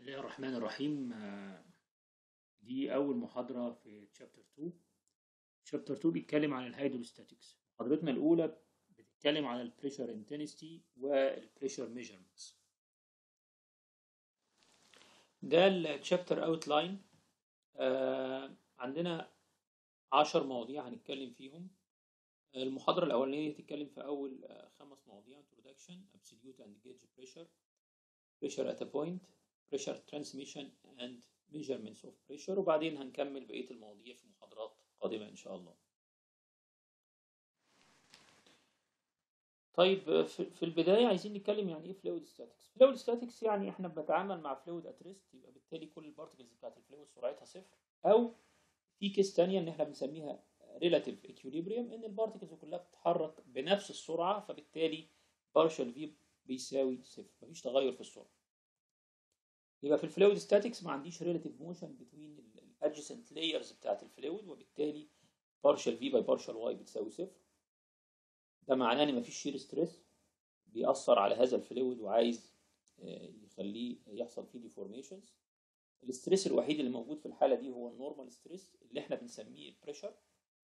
الله الرحمن الرحيم آه، دي أول محاضرة في تشابتر 2 تشابتر 2 بيتكلم عن الهيدروستاتيكس محاضرتنا الأولى بتتكلم عن البريشر انتنستي والبريشر ميجرمنتس ده التشابتر اوتلاين عندنا عشر مواضيع هنتكلم فيهم المحاضرة الأولانية هتتكلم في أول آه، خمس مواضيع introduction absolute and gauge pressure pressure at a point pressure transmission and measurements of pressure وبعدين هنكمل بقية المواضيع في محاضرات قادمة إن شاء الله طيب في في البداية عايزين نتكلم يعني إيه فلويد ستاتكس فلويد ستاتكس يعني إحنا بنتعامل مع فلويد at rest يبقى بالتالي كل البارتكلز بتاعت الفلويد سرعتها صفر أو في كيس تانية إن إحنا بنسميها relative equilibrium إن البارتكلز كلها بتتحرك بنفس السرعة فبالتالي partial v بيساوي صفر مفيش تغير في السرعة يبقى في الفلويد ستاتكس ما عنديش ريلاتيف موشن بين الادجسنت لايرز بتاعت الفلويد وبالتالي بارشال في باي بارشال واي بتساوي صفر ده معناه ان مفيش شير ستريس بيأثر على هذا الفلويد وعايز آه، يخليه يحصل فيه ديفورميشنز الستريس الوحيد اللي موجود في الحاله دي هو النورمال ستريس اللي احنا بنسميه بريشر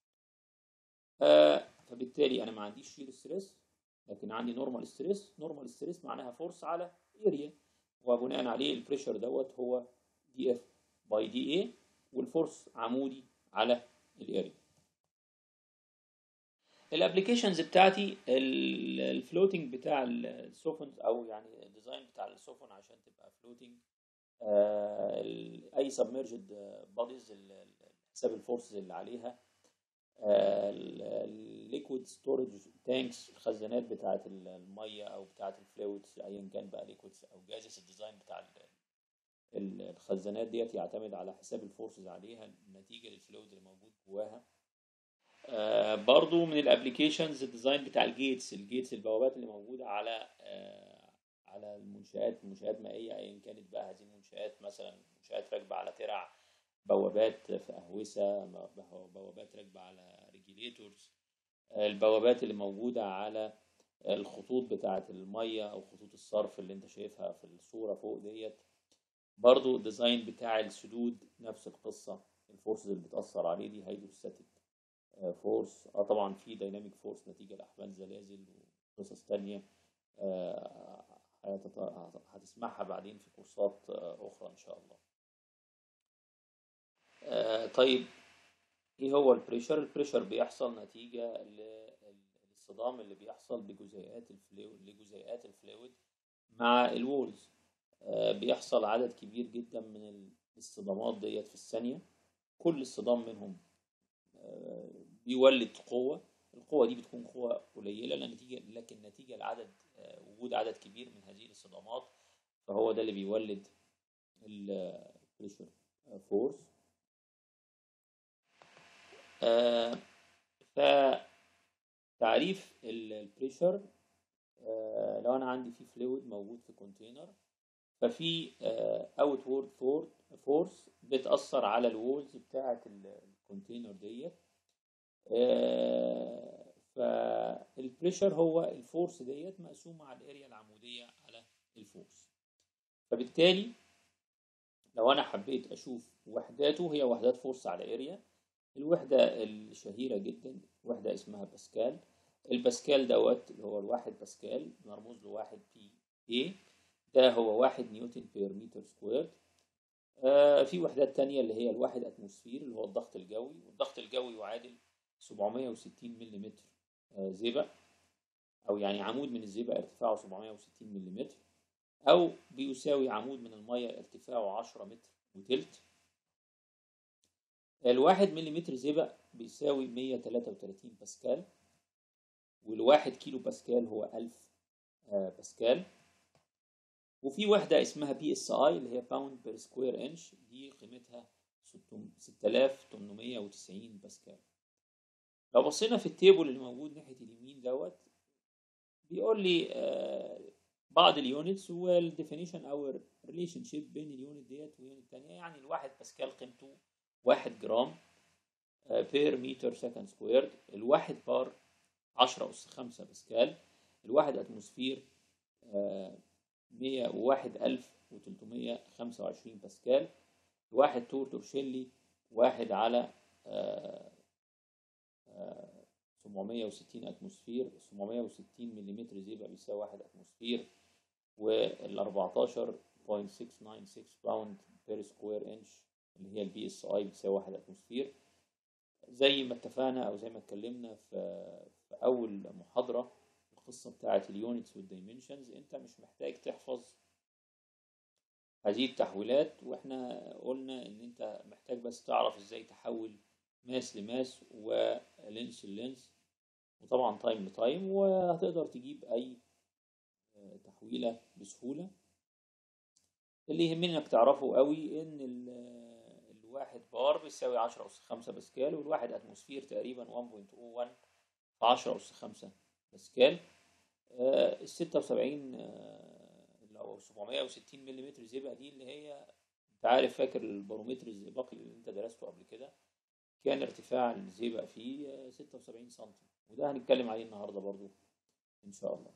آه فبالتالي انا ما عنديش شير ستريس لكن عندي نورمال ستريس نورمال ستريس معناها فورس على اريا وبناء عليه البريشر دوت هو دي اف باي دي اي والفورس عمودي على الاريا الابلكيشنز بتاعتي الفلوتنج بتاع السفن او يعني الديزاين بتاع السفن عشان تبقى فلوتنج اي سبمرجد بوديز حساب الفورسز اللي عليها الليكويد ستورج تانكس الخزانات بتاعه الميه او بتاعه الفلويدز ايا كان بقى ليكويدز او جازس الديزاين بتاع ال- ال- الخزانات ديت يعتمد على حساب الفورسز عليها نتيجه للفلويد اللي موجود جواها آه برضو من الابلكيشنز الديزاين بتاع الجيتس الجيتس البوابات اللي موجوده على آه على المنشآت منشآت مائيه ايا كانت بقى هذه المنشآت مثلا منشآت راكبه على ترع بوابات في أهوسة بوابات راكبة على ريجيليتورز البوابات اللي موجودة على الخطوط بتاعة المية أو خطوط الصرف اللي أنت شايفها في الصورة فوق ديت برضو الديزاين بتاع السدود نفس القصة الفورسز اللي بتأثر عليه دي هيدروستاتيك فورس اه طبعا في دايناميك فورس نتيجة لأحمال زلازل وقصص تانية آه، هتت- هتسمعها بعدين في كورسات آه، أخرى إن شاء الله آه، طيب ايه هو البريشر البريشر بيحصل نتيجة للصدام اللي بيحصل بجزيئات الفلويد لجزيئات الفلويد مع الوولز آه، بيحصل عدد كبير جدا من الصدامات ديت في الثانية كل صدام منهم آه، بيولد قوة القوة دي بتكون قوة قليلة لنتيجة لكن نتيجة لعدد آه، وجود عدد كبير من هذه الصدامات فهو ده اللي بيولد البريشر فورس آه، فتعريف البريشر لو انا عندي في فلويد موجود في كونتينر ففي اوت وورد فورس بتاثر على الوولز بتاعه الكونتينر ديت آه، فالبريشر هو الفورس ديت مقسومه على الاريا العموديه على الفورس فبالتالي لو انا حبيت اشوف وحداته هي وحدات فورس على اريا الوحدة الشهيرة جدا وحدة اسمها باسكال الباسكال دوت اللي هو الواحد باسكال مرموز له واحد بي اي ده هو واحد نيوتن بير متر سكوير آه في وحدات تانية اللي هي الواحد اتموسفير اللي هو الضغط الجوي والضغط الجوي يعادل 760 ملم آه زئبق او يعني عمود من الزئبق ارتفاعه 760 ملم او بيساوي عمود من المية ارتفاعه 10 متر وتلت الواحد مليمتر زئبق بيساوي 133 باسكال والواحد كيلو باسكال هو 1000 آه، باسكال وفي وحدة اسمها بي اس اي اللي هي باوند بير سكوير انش دي قيمتها 6890 باسكال لو بصينا في التيبل اللي موجود ناحية اليمين دوت بيقول لي آه، بعض اليونتس والديفينيشن او الريليشن شيب بين اليونت ديت واليونت الثانيه يعني الواحد باسكال قيمته واحد جرام بير متر سكند سكويرد الواحد بار عشرة أس خمسة باسكال الواحد أتموسفير مية وواحد ألف و325 باسكال واحد تور تورشيلي واحد على آه، آه، 760 اتموسفير 760 ملم زئبق بيساوي 1 اتموسفير وال 14.696 باوند بير سكوير انش اللي هي البي اس اي بتساوي 1 اتموسفير زي ما اتفقنا او زي ما اتكلمنا في في اول محاضره القصه بتاعه اليونتس والدايمنشنز انت مش محتاج تحفظ هذه التحويلات واحنا قلنا ان انت محتاج بس تعرف ازاي تحول ماس لماس ولينس للينس وطبعا تايم لتايم وهتقدر تجيب اي آه، تحويله بسهوله اللي يهمني انك تعرفه قوي ان ال- الواحد بار بيساوي 10 اس 5 باسكال والواحد اتموسفير تقريبا 1.01 في 10 اس 5 باسكال آه، ال 76 آه، اللي هو 760 ملم زئبق دي اللي هي انت عارف فاكر البارومتر الزئبقي اللي انت درسته قبل كده كان ارتفاع الزئبق فيه آه، 76 سم وده هنتكلم عليه النهارده برضو ان شاء الله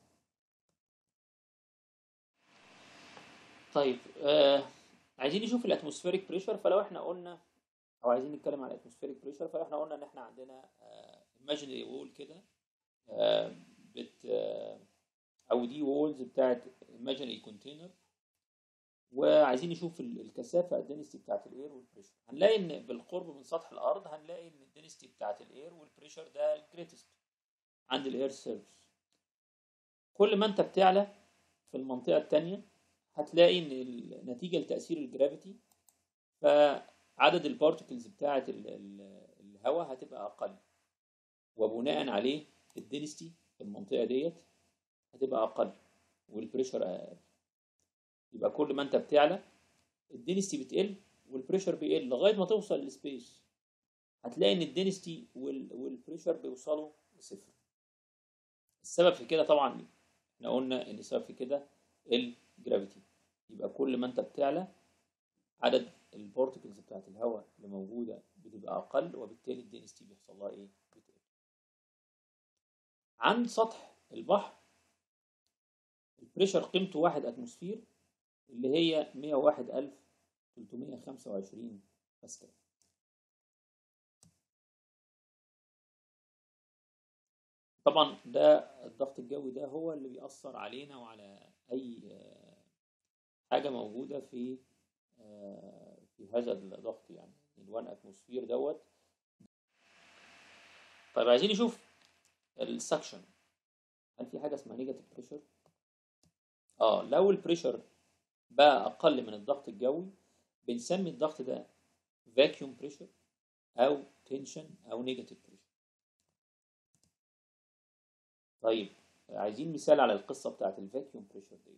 طيب آه عايزين نشوف الاتموسفيريك بريشر فلو احنا قلنا او عايزين نتكلم عن الاتموسفيريك بريشر فاحنا قلنا ان احنا عندنا ايماجينري وول كده آه بت آه او دي وولز بتاعت ايماجينري كونتينر وعايزين نشوف ال- الكثافه الدنستي بتاعت الاير والبريشر هنلاقي ان بالقرب من سطح الارض هنلاقي ان الدنستي بتاعت الاير والبريشر ده الجريتست عند الاير سيرفيس كل ما انت بتعلى في المنطقه الثانيه هتلاقي ان ال- نتيجه لتاثير الجرافيتي فعدد البارتكلز بتاعه الهواء هتبقى اقل وبناء عليه الدنستي في المنطقه ديت هتبقى اقل والبريشر اقل يبقى كل ما انت بتعلى الدنستي بتقل والبريشر بيقل لغايه ما توصل للسبيس هتلاقي ان الدنستي والبريشر بيوصلوا لصفر السبب في كده طبعا احنا قلنا ان السبب في كده الجرافيتي يبقى كل ما انت بتعلى عدد البارتكلز بتاعت الهواء اللي موجوده بتبقى اقل وبالتالي الدنستي بيحصل لها ايه بتقل عند سطح البحر البريشر قيمته 1 اتموسفير اللي هي 101325 باسكال طبعا ده الضغط الجوي ده هو اللي بيأثر علينا وعلى أي آه، حاجة موجودة في آه، في هذا الضغط يعني الوان اتموسفير دوت طيب عايزين نشوف السكشن هل في حاجة اسمها نيجاتيف بريشر؟ اه لو البريشر بقى أقل من الضغط الجوي بنسمي الضغط ده فاكيوم بريشر أو تنشن أو نيجاتيف بريشر طيب عايزين مثال على القصة بتاعت الفاكيوم بريشر دي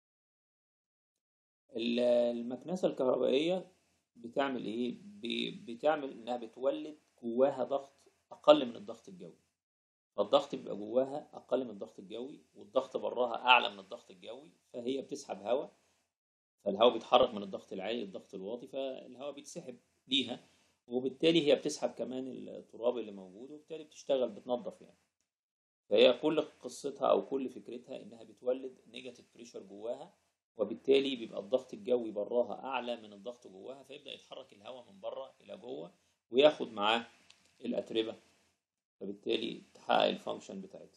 ال- المكنسة الكهربائية بتعمل ايه؟ ب- بتعمل انها بتولد جواها ضغط اقل من الضغط الجوي فالضغط بيبقى جواها اقل من الضغط الجوي والضغط براها اعلى من الضغط الجوي فهي بتسحب هواء فالهواء بيتحرك من الضغط العالي للضغط الواطي فالهواء بيتسحب ليها وبالتالي هي بتسحب كمان التراب اللي موجود وبالتالي بتشتغل بتنظف يعني فهي كل قصتها او كل فكرتها انها بتولد نيجاتيف بريشر جواها وبالتالي بيبقى الضغط الجوي براها اعلى من الضغط جواها فيبدا يتحرك الهواء من بره الى جوه وياخد معاه الاتربه فبالتالي تحقق الفانكشن بتاعتها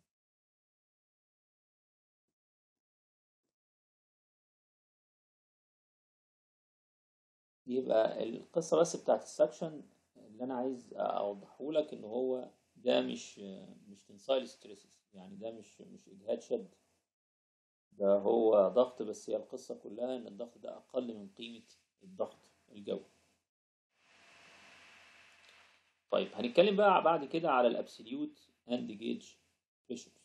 يبقى القصه بس بتاعت السكشن اللي انا عايز اوضحه لك ان هو ده مش مش تنسايل ستريسز يعني ده مش مش اجهاد شد ده هو ضغط بس هي القصة كلها إن الضغط ده أقل من قيمة الضغط الجوي. طيب هنتكلم بقى بعد كده على الأبسوليوت أند جيج بريشرز.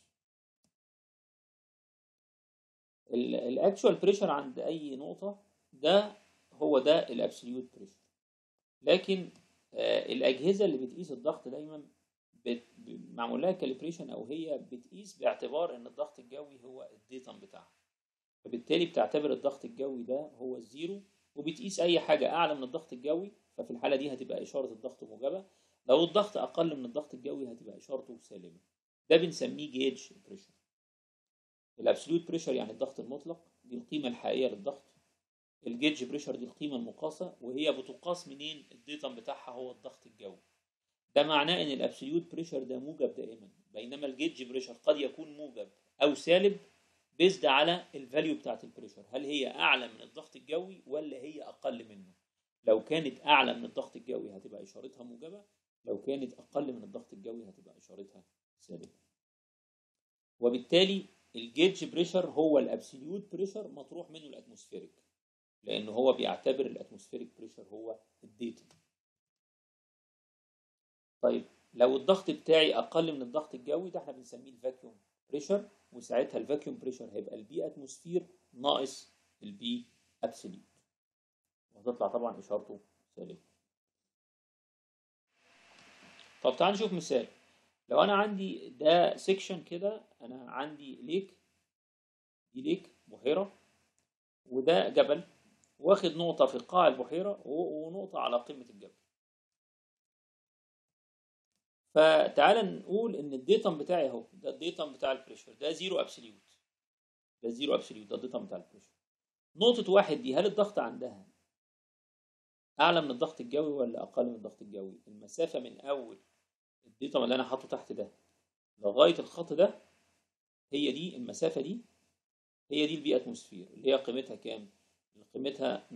الأكشوال بريشر عند أي نقطة ده هو ده الأبسوليوت بريشر. لكن آه الأجهزة اللي بتقيس الضغط دايما بت... معمول لها كاليبريشن او هي بتقيس باعتبار ان الضغط الجوي هو الديتم بتاعها فبالتالي بتعتبر الضغط الجوي ده هو الزيرو وبتقيس اي حاجه اعلى من الضغط الجوي ففي الحاله دي هتبقى اشاره الضغط موجبه لو الضغط اقل من الضغط الجوي هتبقى اشارته سالبه ده بنسميه جيج بريشر الابسوليوت بريشر يعني الضغط المطلق دي القيمه الحقيقيه للضغط الجيج بريشر دي القيمة المقاسة وهي بتقاس منين الديتم بتاعها هو الضغط الجوي ده معناه ان الابسوليوت بريشر ده موجب دائما بينما الجيج بريشر قد يكون موجب او سالب بيزد على الفاليو بتاعت البريشر هل هي اعلى من الضغط الجوي ولا هي اقل منه لو كانت اعلى من الضغط الجوي هتبقى اشارتها موجبه لو كانت اقل من الضغط الجوي هتبقى اشارتها سالبه وبالتالي الجيج بريشر هو الابسوليوت بريشر مطروح منه الاتموسفيريك لان هو بيعتبر الاتموسفيريك بريشر هو الديتا طيب لو الضغط بتاعي اقل من الضغط الجوي ده احنا بنسميه الفاكيوم بريشر وساعتها الفاكيوم بريشر هيبقى البي اتموسفير ناقص البي ابسوليوت وهتطلع طبعا اشارته سالبه طب تعال نشوف مثال لو انا عندي ده سيكشن كده انا عندي ليك دي ليك بحيره وده جبل واخد نقطه في قاع البحيره ونقطه على قمه الجبل فتعال نقول ان الديتم بتاعي اهو ده الديتم بتاع البريشر ده زيرو ابسوليوت ده زيرو ابسوليوت ده الديتم بتاع البريشر نقطة واحد دي هل الضغط عندها أعلى من الضغط الجوي ولا أقل من الضغط الجوي؟ المسافة من أول الديتم اللي أنا حاطه تحت ده لغاية الخط ده هي دي المسافة دي هي دي البي اتموسفير اللي هي قيمتها كام؟ قيمتها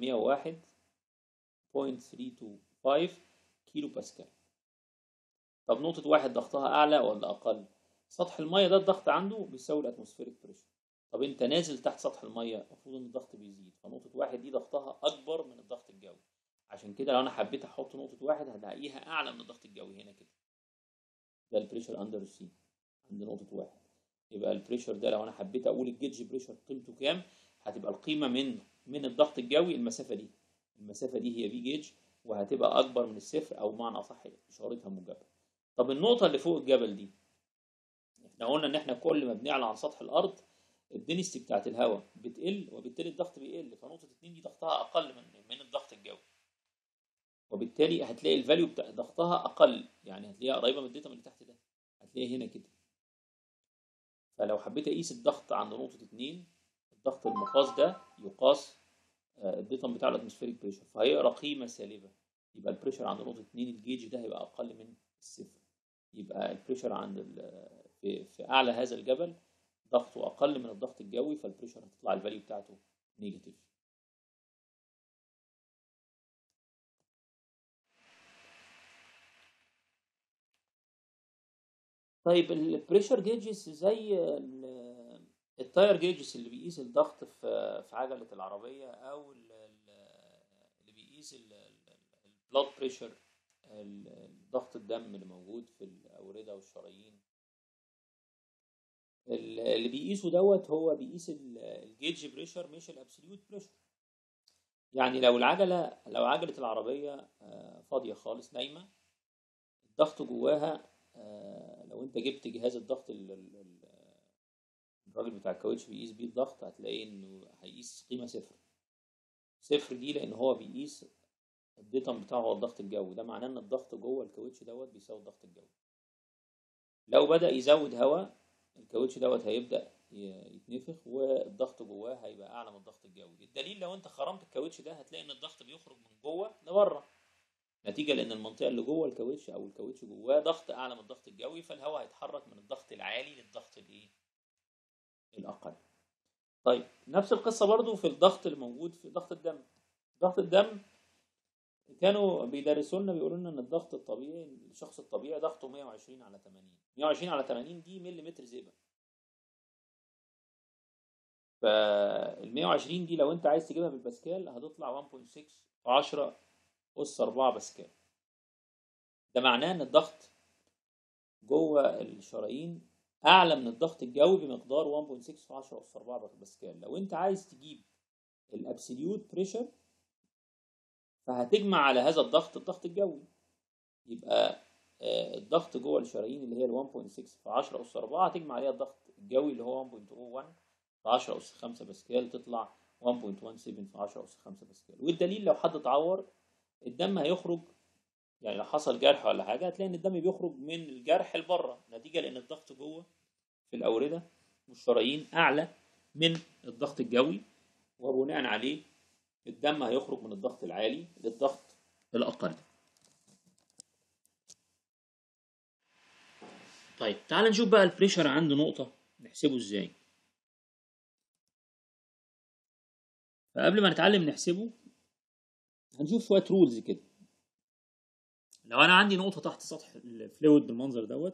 101.325 كيلو باسكال طب نقطة واحد ضغطها أعلى ولا أقل؟ سطح المية ده الضغط عنده بيساوي الأتموسفيريك بريشر طب أنت نازل تحت سطح المية المفروض إن الضغط بيزيد فنقطة واحد دي ضغطها أكبر من الضغط الجوي عشان كده لو أنا حبيت أحط نقطة واحد هلاقيها أعلى من الضغط الجوي هنا كده ده البريشر أندر السي عند نقطة واحد يبقى البريشر ده لو أنا حبيت أقول الجيج بريشر قيمته كام هتبقى القيمة من من الضغط الجوي المسافة دي المسافة دي هي بي جيج وهتبقى أكبر من الصفر أو معنى أصح إشارتها موجبة طب النقطة اللي فوق الجبل دي احنا قلنا ان احنا كل ما بنعلى عن سطح الارض الدنستي بتاعت الهواء بتقل وبالتالي الضغط بيقل فنقطة اتنين دي ضغطها اقل من من الضغط الجوي وبالتالي هتلاقي الفاليو بتاع ضغطها اقل يعني هتلاقيها قريبة من الديتم اللي تحت ده هتلاقيها هنا كده فلو حبيت اقيس الضغط عند نقطة اتنين الضغط المقاس ده يقاس الديتم بتاع الاتموسفيريك بريشر فهيقرا قيمة سالبة يبقى البريشر عند نقطة اتنين الجيج ده هيبقى اقل من الصفر يبقى البريشر عند في, في اعلى هذا الجبل ضغطه اقل من الضغط الجوي فالبريشر هتطلع الفاليو بتاعته نيجاتيف طيب البريشر جيجز زي التاير جيجز اللي بيقيس الضغط في في عجله العربيه او اللي بيقيس البلاد بريشر ضغط الدم اللي موجود في الأوردة والشرايين اللي بيقيسه دوت هو بيقيس الجيج بريشر مش الابسوليوت بريشر يعني لو العجلة لو عجلة العربية فاضية خالص نايمة الضغط جواها لو انت جبت جهاز الضغط الراجل بتاع الكاوتش بيقيس بيه الضغط هتلاقي انه هيقيس قيمة صفر صفر دي لان هو بيقيس الديتم بتاعه هو الضغط الجوي ده معناه ان الضغط جوه الكاوتش دوت بيساوي الضغط الجوي لو بدا يزود هواء الكاوتش دوت هيبدا يتنفخ والضغط جواه هيبقى اعلى من الضغط الجوي الدليل لو انت خرمت الكاوتش ده هتلاقي ان الضغط بيخرج من جوه لبره نتيجه لان المنطقه اللي جوه الكاوتش او الكاوتش جواه ضغط اعلى من الضغط الجوي فالهواء هيتحرك من الضغط العالي للضغط الايه الاقل طيب نفس القصه برضو في الضغط اللي موجود في ضغط الدم ضغط الدم كانوا بيدرسوا لنا بيقولوا لنا ان الضغط الطبيعي الشخص الطبيعي ضغطه 120 على 80 120 على 80 دي مليمتر زئبق فال 120 دي لو انت عايز تجيبها بالباسكال هتطلع 1.6 في 10 اس 4 باسكال ده معناه ان الضغط جوه الشرايين اعلى من الضغط الجوي بمقدار 1.6 في 10 اس 4 باسكال لو انت عايز تجيب الابسوليوت بريشر فهتجمع على هذا الضغط الضغط الجوي يبقى الضغط جوه الشرايين اللي هي ال 1.6 في 10 اس 4 هتجمع عليها الضغط الجوي اللي هو 1.01 في 10 اس 5 باسكال تطلع 1.17 في 10 اس 5 باسكال والدليل لو حد اتعور الدم هيخرج يعني لو حصل جرح ولا حاجه هتلاقي ان الدم بيخرج من الجرح لبره نتيجه لان الضغط جوه في الاورده والشرايين اعلى من الضغط الجوي وبناء عليه الدم هيخرج من الضغط العالي للضغط الاقل طيب تعال نشوف بقى البريشر عنده نقطة نحسبه ازاي فقبل ما نتعلم نحسبه هنشوف شوية رولز كده لو انا عندي نقطة تحت سطح الفلويد بالمنظر دوت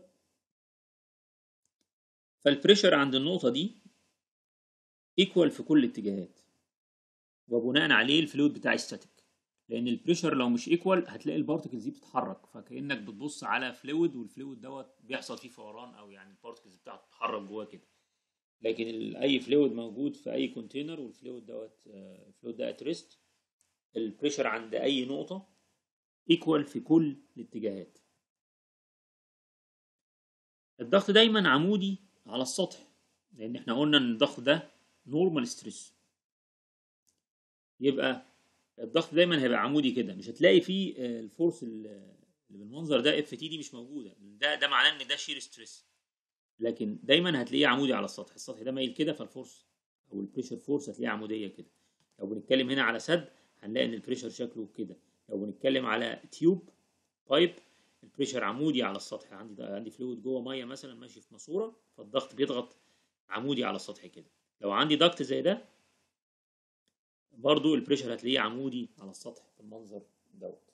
فالبريشر عند النقطة دي ايكوال في كل الاتجاهات وبناء عليه الفلويد بتاعي ستاتيك لان البريشر لو مش ايكوال هتلاقي البارتكلز دي بتتحرك فكانك بتبص على فلويد والفلويد دوت بيحصل فيه فوران او يعني البارتكلز بتاعته بتتحرك جواه كده لكن ال- اي فلويد موجود في اي كونتينر والفلويد دوت آه، الفلويد ده ات ريست البريشر عند اي نقطه ايكوال في كل الاتجاهات الضغط دايما عمودي على السطح لان احنا قلنا ان الضغط ده نورمال ستريس يبقى الضغط دايما هيبقى عمودي كده مش هتلاقي فيه آه، الفورس ال- اللي بالمنظر ده اف تي دي مش موجوده ده ده معناه ان ده شير ستريس لكن دايما هتلاقيه عمودي على السطح السطح ده مايل كده فالفورس او البريشر فورس هتلاقيها عموديه كده لو بنتكلم هنا على سد هنلاقي ان البريشر شكله كده لو بنتكلم على تيوب بايب البريشر عمودي على السطح عندي عندي فلويد جوه ميه مثلا ماشي في ماسوره فالضغط بيضغط عمودي على السطح كده لو عندي ضغط زي ده برضو البريشر هتلاقيه عمودي على السطح بالمنظر دوت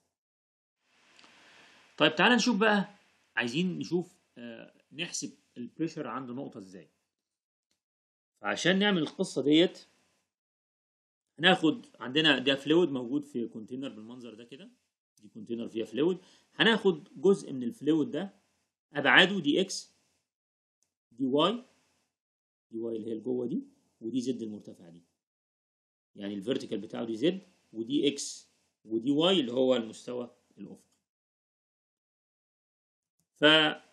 طيب تعالى نشوف بقى عايزين نشوف آه نحسب البريشر عند نقطة ازاي فعشان نعمل القصة ديت هناخد عندنا ده فلويد موجود في كونتينر بالمنظر ده كده دي كونتينر فيها فلويد هناخد جزء من الفلويد ده ابعاده دي اكس دي واي دي واي اللي هي جوه دي ودي زد المرتفعه دي يعني الفيرتيكال بتاعه دي زد ودي اكس ودي واي اللي هو المستوى الافقي ف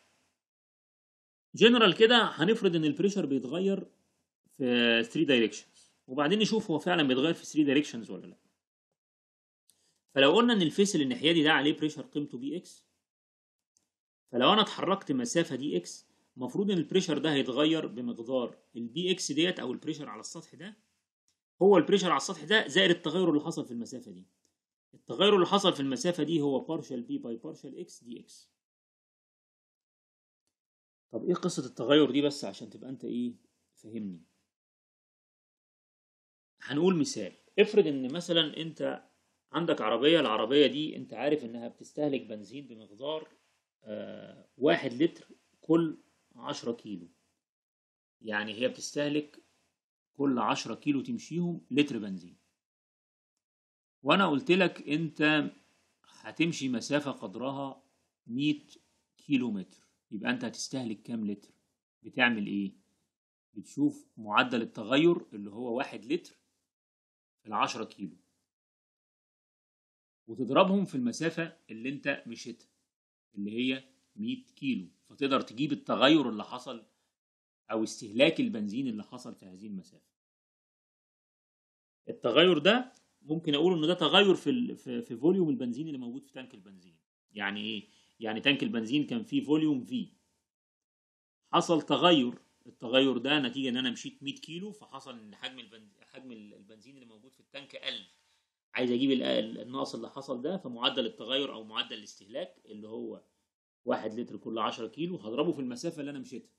جنرال كده هنفرض ان البريشر بيتغير في 3 دايركشنز وبعدين نشوف هو فعلا بيتغير في 3 دايركشنز ولا لا فلو قلنا ان الفيس اللي الناحيه دي ده عليه بريشر قيمته بي اكس فلو انا اتحركت مسافه دي اكس المفروض ان البريشر ده هيتغير بمقدار البي اكس ديت او البريشر على السطح ده هو البريشر على السطح ده زائد التغير اللي حصل في المسافه دي التغير اللي حصل في المسافه دي هو بارشال بي باي بارشال اكس دي اكس طب ايه قصه التغير دي بس عشان تبقى انت ايه فاهمني هنقول مثال افرض ان مثلا انت عندك عربيه العربيه دي انت عارف انها بتستهلك بنزين بمقدار آه واحد لتر كل عشرة كيلو يعني هي بتستهلك كل عشرة كيلو تمشيهم لتر بنزين وانا قلت لك انت هتمشي مسافة قدرها 100 كيلو متر يبقى انت هتستهلك كام لتر بتعمل ايه بتشوف معدل التغير اللي هو واحد لتر في العشرة كيلو وتضربهم في المسافة اللي انت مشيتها اللي هي 100 كيلو فتقدر تجيب التغير اللي حصل او استهلاك البنزين اللي حصل في هذه المسافة التغير ده ممكن اقول ان ده تغير في ال... في, في فوليوم البنزين اللي موجود في تانك البنزين يعني ايه يعني تانك البنزين كان فيه فوليوم في حصل تغير التغير ده نتيجه ان انا مشيت 100 كيلو فحصل ان حجم البنز... حجم البنزين اللي موجود في التانك قل عايز اجيب ال- النقص اللي حصل ده فمعدل التغير او معدل الاستهلاك اللي هو 1 لتر كل 10 كيلو هضربه في المسافه اللي انا مشيتها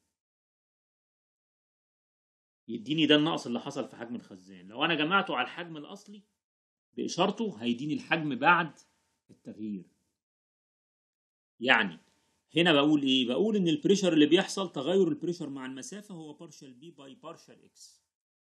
يديني ده النقص اللي حصل في حجم الخزان لو انا جمعته على الحجم الاصلي باشارته هيديني الحجم بعد التغيير يعني هنا بقول ايه بقول ان البريشر اللي بيحصل تغير البريشر مع المسافه هو بارشال بي باي بارشال اكس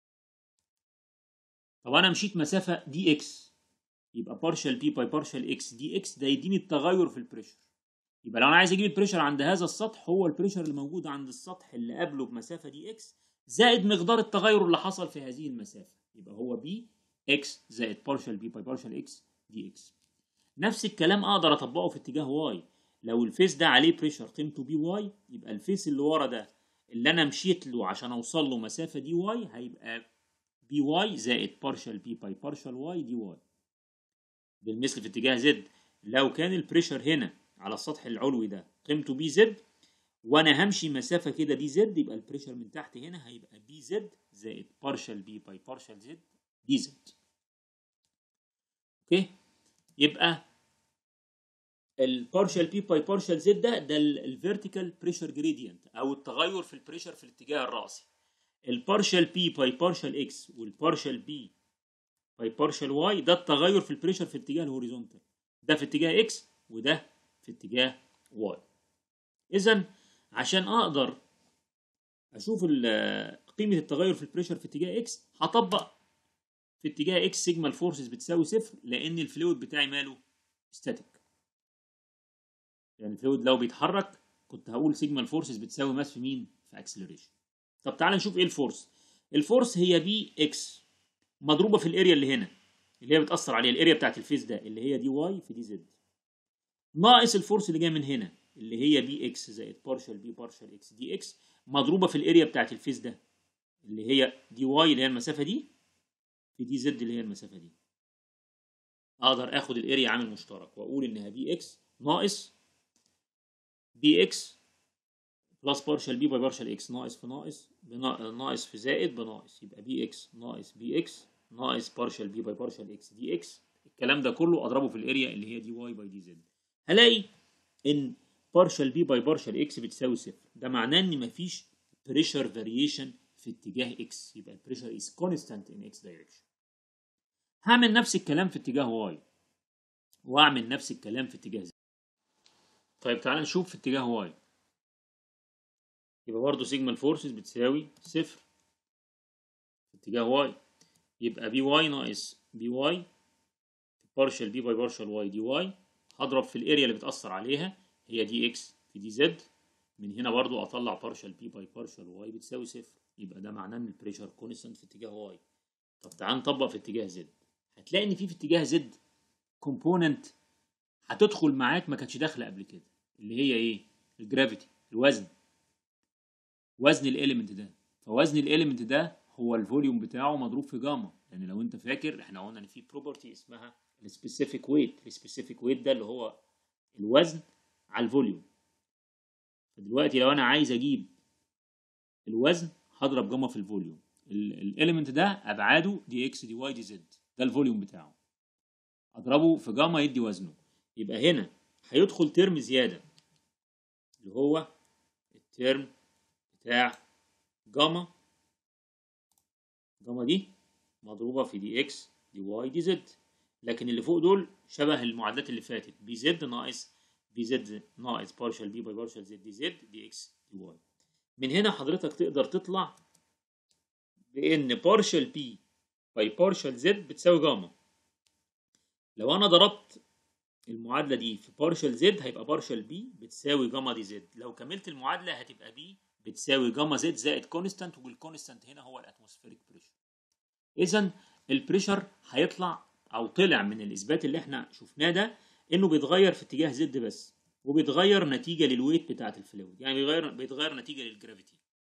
طب انا مشيت مسافه دي اكس يبقى بارشال بي باي بارشال اكس دي اكس ده يديني التغير في البريشر يبقى لو انا عايز اجيب البريشر عند هذا السطح هو البريشر اللي موجود عند السطح اللي قبله بمسافه دي اكس زائد مقدار التغير اللي حصل في هذه المسافه يبقى هو بي اكس زائد بارشال بي باي بارشال اكس دي اكس نفس الكلام اقدر اطبقه في اتجاه واي لو الفيس ده عليه بريشر قيمته بي واي يبقى الفيس اللي ورا ده اللي انا مشيت له عشان اوصل له مسافه دي واي هيبقى بي واي زائد بارشال بي باي بارشال واي دي واي بالمثل في اتجاه زد لو كان البريشر هنا على السطح العلوي ده قيمته بي زد وانا همشي مسافه كده دي زد يبقى البريشر من تحت هنا هيبقى بي زد زائد بارشال بي باي بارشال زد دي زد اوكي يبقى البارشال بي باي بارشال زد ده ده الفيرتيكال بريشر جريدينت او التغير في البريشر في الاتجاه الراسي البارشال بي باي بارشال اكس والبارشال بي باي بارشال واي ده التغير في البريشر في الاتجاه الهوريزونتال ده في اتجاه اكس وده في اتجاه واي اذا عشان اقدر اشوف قيمه التغير في البريشر في اتجاه اكس هطبق في اتجاه اكس سيجما الفورسز بتساوي صفر لان الفلويد بتاعي ماله ستاتيك يعني الفلويد لو بيتحرك كنت هقول سيجما الفورسز بتساوي ماس في مين في اكسلريشن طب تعال نشوف ايه الفورس الفورس هي بي اكس مضروبه في الاريا اللي هنا اللي هي بتاثر عليها الاريا بتاعت الفيس ده اللي هي دي واي في دي زد ناقص الفورس اللي جايه من هنا اللي هي بي اكس زائد بارشال بي بارشال اكس دي اكس مضروبه في الاريا بتاعت الفيس ده اللي هي دي واي اللي هي المسافه دي في دي زد اللي هي المسافه دي اقدر اخد الاريا عامل مشترك واقول انها بي اكس ناقص بي اكس بلس بارشال بي باي بارشال اكس ناقص في ناقص ناقص في زائد بناقص يبقى بي اكس ناقص بي اكس ناقص بارشال بي باي بارشال اكس دي اكس الكلام ده كله اضربه في الاريا اللي هي دي واي باي دي زد هلاقي ان بارشال بي باي بارشال اكس بتساوي صفر ده معناه ان مفيش بريشر فاريشن في اتجاه اكس يبقى البريشر از كونستانت ان اكس دايركشن هعمل نفس الكلام في اتجاه واي واعمل نفس الكلام في اتجاه زد طيب تعال نشوف في اتجاه واي يبقى برضه سيجما الفورسز بتساوي صفر في اتجاه واي يبقى بي واي ناقص بي واي بارشال بي باي بارشال واي دي واي هضرب في الاريا اللي بتأثر عليها هي دي اكس في دي زد من هنا برضو اطلع بارشال بي باي بارشال واي بتساوي صفر يبقى ده معناه ان البريشر كونستنت في اتجاه واي طب تعال نطبق في اتجاه زد هتلاقي ان في في اتجاه زد كومبوننت هتدخل معاك ما كانتش داخله قبل كده اللي هي ايه الجرافيتي الوزن وزن الاليمنت ده فوزن الاليمنت ده هو الفوليوم بتاعه مضروب في جاما لان لو انت فاكر احنا قلنا ان في بروبرتي اسمها السبيسيفيك ويت السبيسيفيك ويت ده اللي هو الوزن على الفوليوم فدلوقتي لو انا عايز اجيب الوزن هضرب جاما في الفوليوم الاليمنت ده ابعاده دي اكس دي واي دي زد ده الفوليوم بتاعه اضربه في جاما يدي وزنه يبقى هنا هيدخل ترم زياده اللي هو الترم بتاع جاما جاما دي مضروبه في دي اكس دي واي دي زد لكن اللي فوق دول شبه المعادلات اللي فاتت بي زد ناقص بي زد ناقص بارشال بي باي بارشال زد دي زد دي اكس دي واي من هنا حضرتك تقدر تطلع بان بارشال بي باي بارشال زد بتساوي جاما لو انا ضربت المعادله دي في بارشال زد هيبقى بارشال بي بتساوي جاما دي زد لو كملت المعادله هتبقى بي بتساوي جاما زد زائد كونستانت والكونستانت هنا هو الاتموسفيريك بريشر اذا البريشر هيطلع او طلع من الاثبات اللي احنا شفناه ده انه بيتغير في اتجاه زد بس وبيتغير نتيجه للويت بتاعه الفلويد يعني بيتغير بيتغير نتيجه للجرافيتي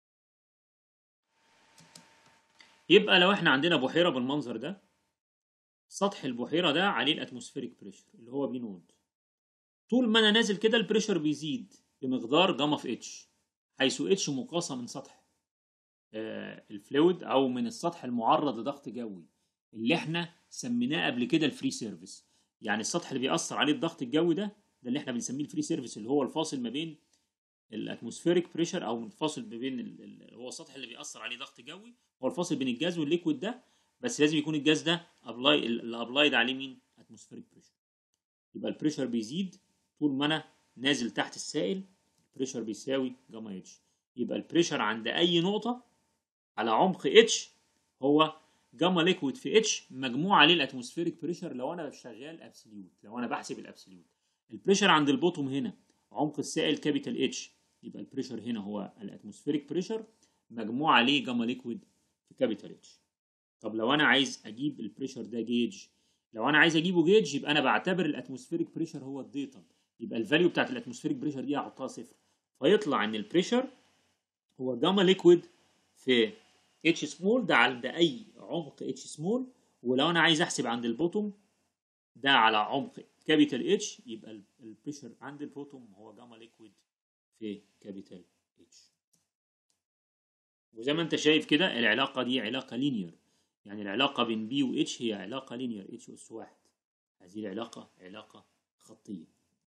يبقى لو احنا عندنا بحيره بالمنظر ده سطح البحيره ده عليه الاتموسفيريك بريشر اللي هو بي نود طول ما انا نازل كده البريشر بيزيد بمقدار جاما في اتش حيث اتش مقاسه من سطح آه الفلويد او من السطح المعرض لضغط جوي اللي احنا سميناه قبل كده الفري سيرفيس يعني السطح اللي بيأثر عليه الضغط الجوي ده ده اللي احنا بنسميه الفري سيرفيس اللي هو الفاصل ما بين الاتموسفيريك بريشر او الفاصل ما بين ال... هو السطح اللي بيأثر عليه ضغط جوي هو الفاصل بين الجاز والليكويد ده بس لازم يكون الجاز ده ابلاي اللي ابلايد عليه مين اتموسفيريك بريشر يبقى البريشر بيزيد طول ما انا نازل تحت السائل البريشر بيساوي جاما اتش يبقى البريشر عند اي نقطه على عمق اتش هو جاما ليكويد في اتش مجموع عليه الاتموسفيريك بريشر لو انا شغال ابسوليوت لو انا بحسب الابسوليوت البريشر عند البوتوم هنا عمق السائل كابيتال اتش يبقى البريشر هنا هو الاتموسفيريك بريشر مجموع عليه جاما ليكويد في كابيتال اتش طب لو انا عايز اجيب البريشر ده جيج لو انا عايز اجيبه جيج يبقى انا بعتبر الاتموسفيريك بريشر هو الديتا يبقى الفاليو بتاعت الاتموسفيريك بريشر دي هحطها صفر فيطلع ان البريشر هو جاما ليكويد في اتش سمول ده عند اي عمق اتش سمول ولو انا عايز احسب عند البوتوم ده على عمق كابيتال اتش يبقى البريشر عند البوتوم هو جاما ليكويد في كابيتال اتش وزي ما انت شايف كده العلاقه دي علاقه لينير يعني العلاقه بين بي و اتش هي علاقه لينير اتش اس واحد هذه العلاقة علاقة خطية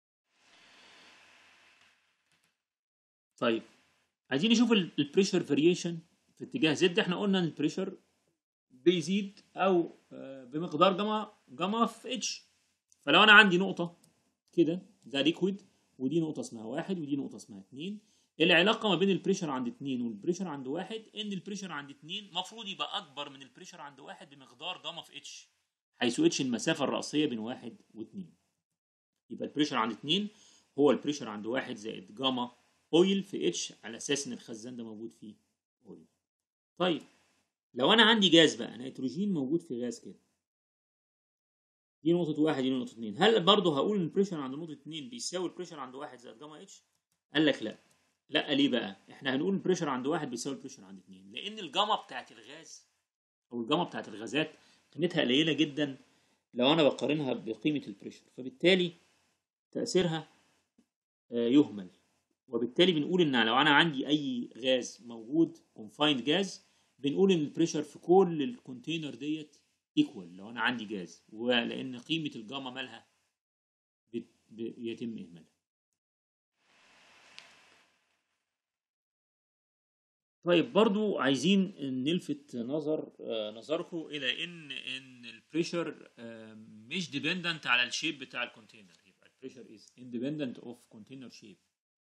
طيب عايزين نشوف البريشر فاريشن في اتجاه زد احنا قلنا ان البريشر بيزيد او آه، بمقدار جاما جاما في اتش فلو انا عندي نقطة كده ده ليكويد ودي نقطة اسمها واحد ودي نقطة اسمها اتنين العلاقة ما بين البريشر عند اتنين والبريشر عند واحد ان البريشر عند اتنين مفروض يبقى اكبر من البريشر عند واحد بمقدار جاما في اتش حيث اتش المسافة الرأسية بين واحد واتنين يبقى البريشر عند اتنين هو البريشر عند واحد زائد جاما اويل في اتش على اساس ان الخزان ده موجود فيه اويل طيب لو انا عندي جاز بقى نيتروجين موجود في غاز كده دي نقطة واحد دي نقطة اتنين هل برضه هقول ان البريشر عند نقطة اتنين بيساوي البريشر عند واحد زائد جاما اتش؟ قال لك لا لا ليه بقى؟ احنا هنقول البريشر عند واحد بيساوي البريشر عند اتنين لان الجاما بتاعت الغاز او الجاما بتاعت الغازات قيمتها قليلة جدا لو انا بقارنها بقيمة البريشر فبالتالي تأثيرها آه، يهمل وبالتالي بنقول ان لو انا عندي اي غاز موجود confined جاز بنقول ان البريشر في كل الكونتينر ديت ايكوال لو انا عندي جاز ولان قيمه الجاما مالها بت- بيتم اهمالها طيب برضو عايزين نلفت نظر آه، نظركم الى ان ان البريشر آه، مش ديبندنت على الشيب بتاع الكونتينر يبقى البريشر از اندبندنت اوف كونتينر شيب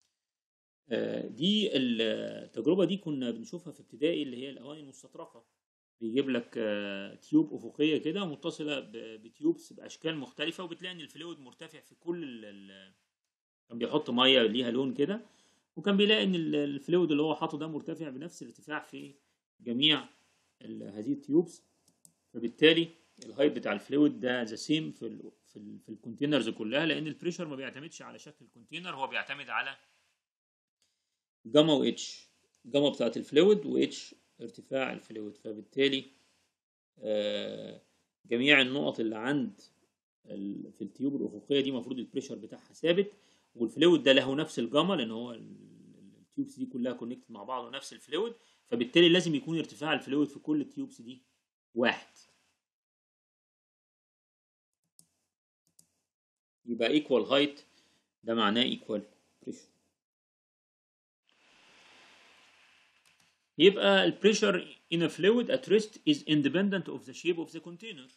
دي التجربه دي كنا بنشوفها في ابتدائي اللي هي الاواني المستطرقه بيجيب لك آه، تيوب افقيه كده متصله ب- بتيوبس باشكال مختلفه وبتلاقي ان الفلويد مرتفع في كل ال- ال- كان بيحط ميه ليها لون كده وكان بيلاقي ان ال- الفلويد اللي هو حاطه ده مرتفع بنفس الارتفاع في جميع ال- هذه التيوبس فبالتالي الهايت بتاع الفلويد ده ذا سيم في ال في, ال في الكونتينرز كلها لان البريشر ما بيعتمدش على شكل الكونتينر هو بيعتمد على جاما واتش جاما بتاعت الفلويد واتش ارتفاع الفلويد فبالتالي آه، جميع النقط اللي عند ال- في التيوب الافقيه دي المفروض البريشر بتاعها ثابت والفلويد ده له نفس الجاما لان هو ال- التيوبس دي كلها كونكتد مع بعض ونفس الفلويد فبالتالي لازم يكون ارتفاع الفلويد في كل التيوبس دي واحد يبقى ايكوال هايت ده معناه ايكوال بريشر يبقى ال pressure in a fluid at rest is independent of the shape of the container.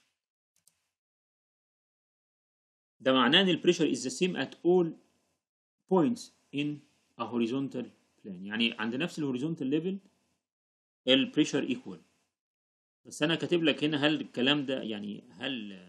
ده معناه ان ال pressure is the same at all points in a horizontal plane يعني عند نفس ال horizontal level ال pressure equal بس انا كاتب لك هنا هل الكلام ده يعني هل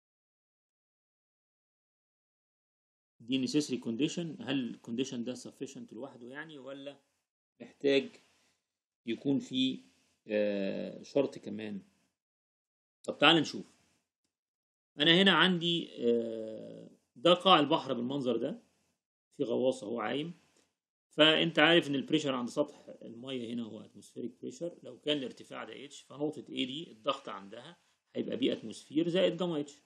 دي necessary condition هل الكونديشن ده sufficient لوحده يعني ولا محتاج يكون في آه، شرط كمان طب تعال نشوف انا هنا عندي آه، ده قاع البحر بالمنظر ده في غواصه اهو عايم فانت عارف ان البريشر عند سطح الميه هنا هو اتموسفيريك بريشر لو كان الارتفاع ده اتش فنقطه A دي الضغط عندها هيبقى بي اتموسفير زائد جاما اتش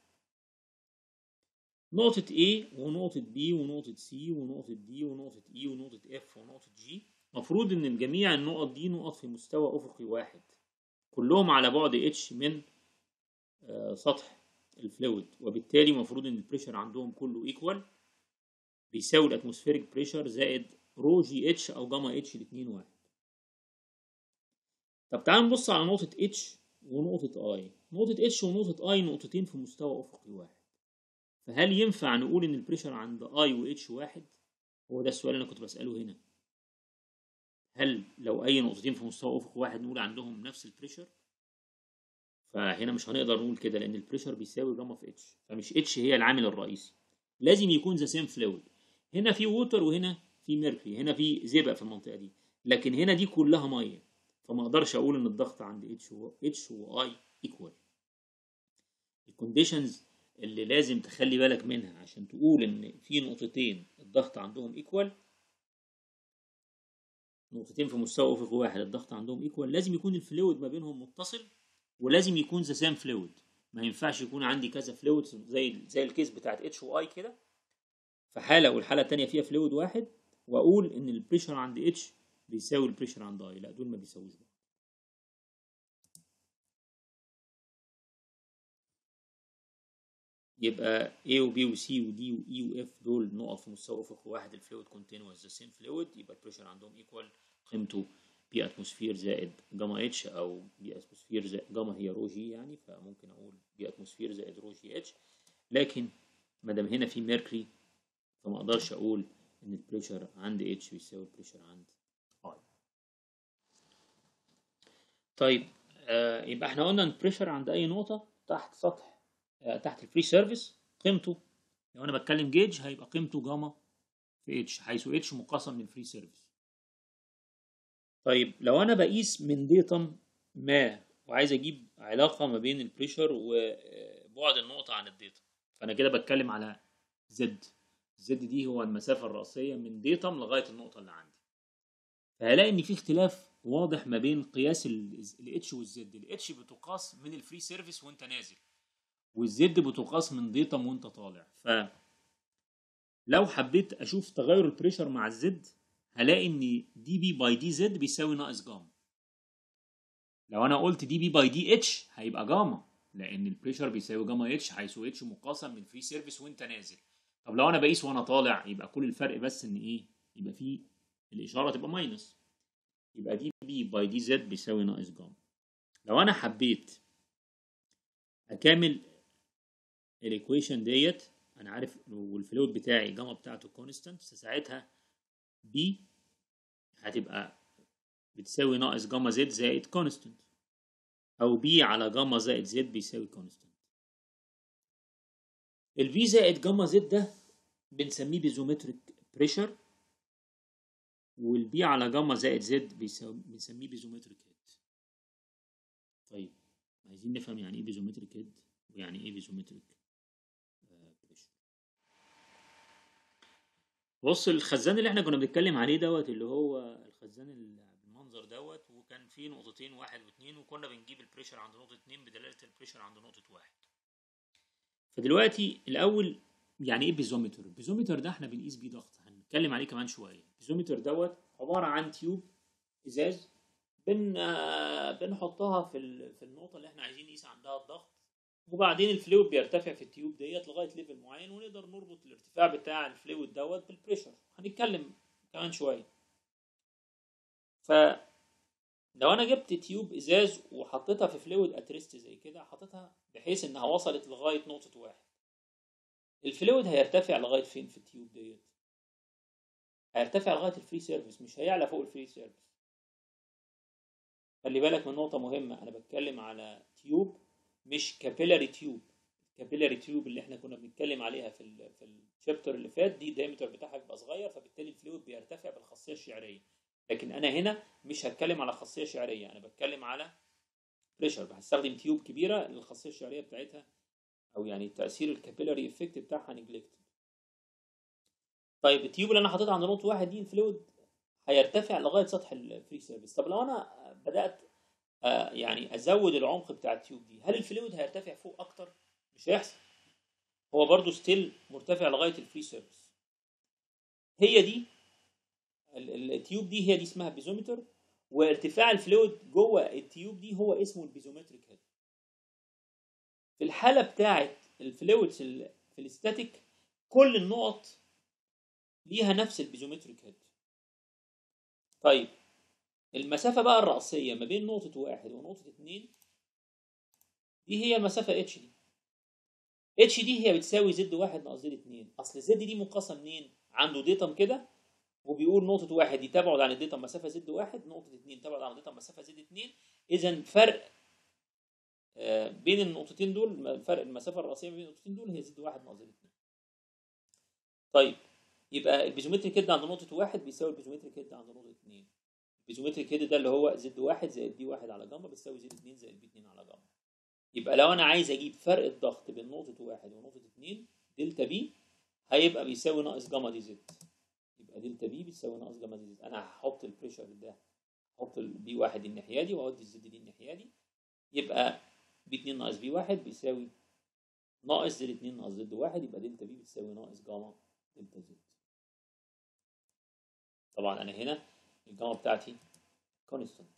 نقطة A ونقطة B ونقطة C ونقطة D ونقطة E ونقطة F ونقطة G مفروض ان جميع النقط دي نقط في مستوى افقي واحد كلهم على بعد اتش من آه، سطح الفلويد وبالتالي مفروض ان البريشر عندهم كله ايكوال بيساوي الاتموسفيريك بريشر زائد رو جي اتش او جاما اتش الاتنين واحد طب تعال نبص على نقطة اتش ونقطة اي نقطة اتش ونقطة اي نقطتين في مستوى افقي واحد فهل ينفع نقول ان البريشر عند اي واتش واحد هو ده السؤال اللي انا كنت بسأله هنا هل لو اي نقطتين في مستوى افق واحد نقول عندهم نفس البريشر فهنا مش هنقدر نقول كده لان البريشر بيساوي جاما في اتش فمش اتش هي العامل الرئيسي لازم يكون ذا سيم فلويد هنا في ووتر وهنا في ميركوري هنا في زئبق في المنطقه دي لكن هنا دي كلها ميه فما اقدرش اقول ان الضغط عند اتش و اتش واي ايكوال الكونديشنز اللي لازم تخلي بالك منها عشان تقول ان في نقطتين الضغط عندهم ايكوال نقطتين في مستوى افق واحد الضغط عندهم ايكوال لازم يكون الفلويد ما بينهم متصل ولازم يكون ذا سام فلويد ما ينفعش يكون عندي كذا فلويد زي زي الكيس بتاعت اتش واي كده في حاله والحاله الثانيه فيها فلويد واحد واقول ان البريشر عند اتش بيساوي البريشر عند اي لا دول ما بيساووش بعض يبقى A و B و C و D و E و F دول نقط في مستوى افقي واحد الفلويد continuous the same fluid يبقى البريشر عندهم equal قيمته بي اتموسفير زائد جاما اتش او بي اتموسفير زائد جاما هي رو جي يعني فممكن اقول بي اتموسفير زائد رو جي اتش لكن ما دام هنا في ميركوري فما اقدرش اقول ان البريشر عند اتش بيساوي البريشر عند اي طيب آه يبقى احنا قلنا ان البريشر عند اي نقطه تحت سطح آه تحت الفري سيرفيس قيمته لو انا بتكلم جيج هيبقى قيمته جاما في اتش حيث اتش مقسم من فري سيرفيس طيب لو انا بقيس من ديتم ما وعايز اجيب علاقه ما بين البريشر وبعد النقطه عن الديتم فانا كده بتكلم على زد زد دي هو المسافه الرئيسيه من ديتم لغايه النقطه اللي عندي فهلاقي ان في اختلاف واضح ما بين قياس الاتش والزد الاتش بتقاس من الفري سيرفيس وانت نازل والزد بتقاس من ديتم وانت طالع ف لو حبيت اشوف تغير البريشر مع الزد هلاقي ان دي بي باي دي زد بيساوي ناقص جاما لو انا قلت دي بي باي دي اتش هيبقى جاما لان البريشر بيساوي جاما اتش حيث اتش مقاسم من فري سيرفيس وانت نازل طب لو انا بقيس وانا طالع يبقى كل الفرق بس ان ايه يبقى في الاشاره تبقى ماينس يبقى دي بي باي دي زد بيساوي ناقص جاما لو انا حبيت اكمل الايكويشن ديت انا عارف والفلويد بتاعي الجاما بتاعته كونستانت فساعتها بي هتبقى بتساوي ناقص جاما زد زائد كونستانت او بي على جاما زائد زد بيساوي كونستانت الفي زائد جاما زد ده بنسميه بيزومتريك بريشر والبي على جاما زائد زد بيساوي بنسميه بيزومتريك هيد طيب عايزين نفهم يعني ايه بيزومتريك هيد ويعني ايه بيزومتريك بريشر بص الخزان اللي احنا كنا بنتكلم عليه دوت اللي هو الخزان اللي بالمنظر دوت وكان فيه نقطتين واحد واثنين وكنا بنجيب البريشر عند نقطة اتنين بدلالة البريشر عند نقطة واحد فدلوقتي الأول يعني ايه بيزومتر؟ البيزومتر ده احنا بنقيس بيه ضغط هنتكلم عليه كمان شوية البيزومتر دوت عبارة عن تيوب ازاز بن آه بنحطها في ال... في النقطة اللي احنا عايزين نقيس عندها الضغط وبعدين الفلويد بيرتفع في التيوب ديت لغايه ليفل معين ونقدر نربط الارتفاع بتاع الفلويد دوت بالبريشر هنتكلم كمان شويه ف لو انا جبت تيوب ازاز وحطيتها في فلويد اتريست زي كده حطيتها بحيث انها وصلت لغايه نقطه واحد الفلويد هيرتفع لغايه فين في التيوب ديت هيرتفع لغايه الفري سيرفيس مش هيعلى فوق الفري سيرفيس خلي بالك من نقطه مهمه انا بتكلم على تيوب مش كابيلاري تيوب الكابيلاري تيوب اللي احنا كنا بنتكلم عليها في ال في الشابتر اللي فات دي الدايمتر بتاعها بيبقى صغير فبالتالي الفلويد بيرتفع بالخاصيه الشعريه لكن انا هنا مش هتكلم على خاصيه شعريه انا بتكلم على بريشر هستخدم تيوب كبيره الخاصيه الشعريه بتاعتها او يعني تاثير الكابيلاري افكت بتاعها نجلكتد طيب التيوب اللي انا حاططها عند نقطه واحد دي الفلويد هيرتفع لغايه سطح الفري سيرفيس طب لو انا بدات آه يعني ازود العمق بتاع التيوب دي هل الفلويد هيرتفع فوق اكتر مش هيحصل هو برضو ستيل مرتفع لغايه الفري سيرفيس هي دي التيوب دي هي دي اسمها بيزومتر وارتفاع الفلويد جوه التيوب دي هو اسمه البيزومتريك هيد في الحاله بتاعه الفلويدز في الاستاتيك كل النقط ليها نفس البيزومتريك هيد طيب المسافة بقى الرأسية ما بين نقطة واحد ونقطة اتنين دي هي المسافة اتش دي اتش دي هي بتساوي زد واحد ناقص زد اتنين أصل زد دي مقاسة منين؟ عنده ديتم كده وبيقول نقطة واحد دي تبعد عن الديتم مسافة زد واحد نقطة اتنين تبعد عن الديتم مسافة زد اتنين إذا فرق بين النقطتين دول فرق المسافة الرأسية بين النقطتين دول هي زد واحد ناقص زد اتنين طيب يبقى البيزومتريك هيد عند نقطة واحد بيساوي البيزومتريك هيد عند نقطة اتنين البيزومتريك هيد ده اللي هو زد واحد زائد دي واحد على جاما بتساوي زد اتنين زائد بي اتنين على جاما يبقى لو انا عايز اجيب فرق الضغط بين نقطة واحد ونقطة اتنين دلتا بي هيبقى بيساوي ناقص جاما دي زد يبقى دلتا بي بتساوي ناقص جاما دي زد انا هحط البريشر ده هحط البي واحد دي الناحية دي واودي الزد دي الناحية دي يبقى بي اتنين ناقص بي واحد بيساوي ناقص زد اتنين ناقص زد واحد يبقى دلتا بي بتساوي ناقص جاما دلتا زد طبعا انا هنا الجاما بتاعتي كونستانت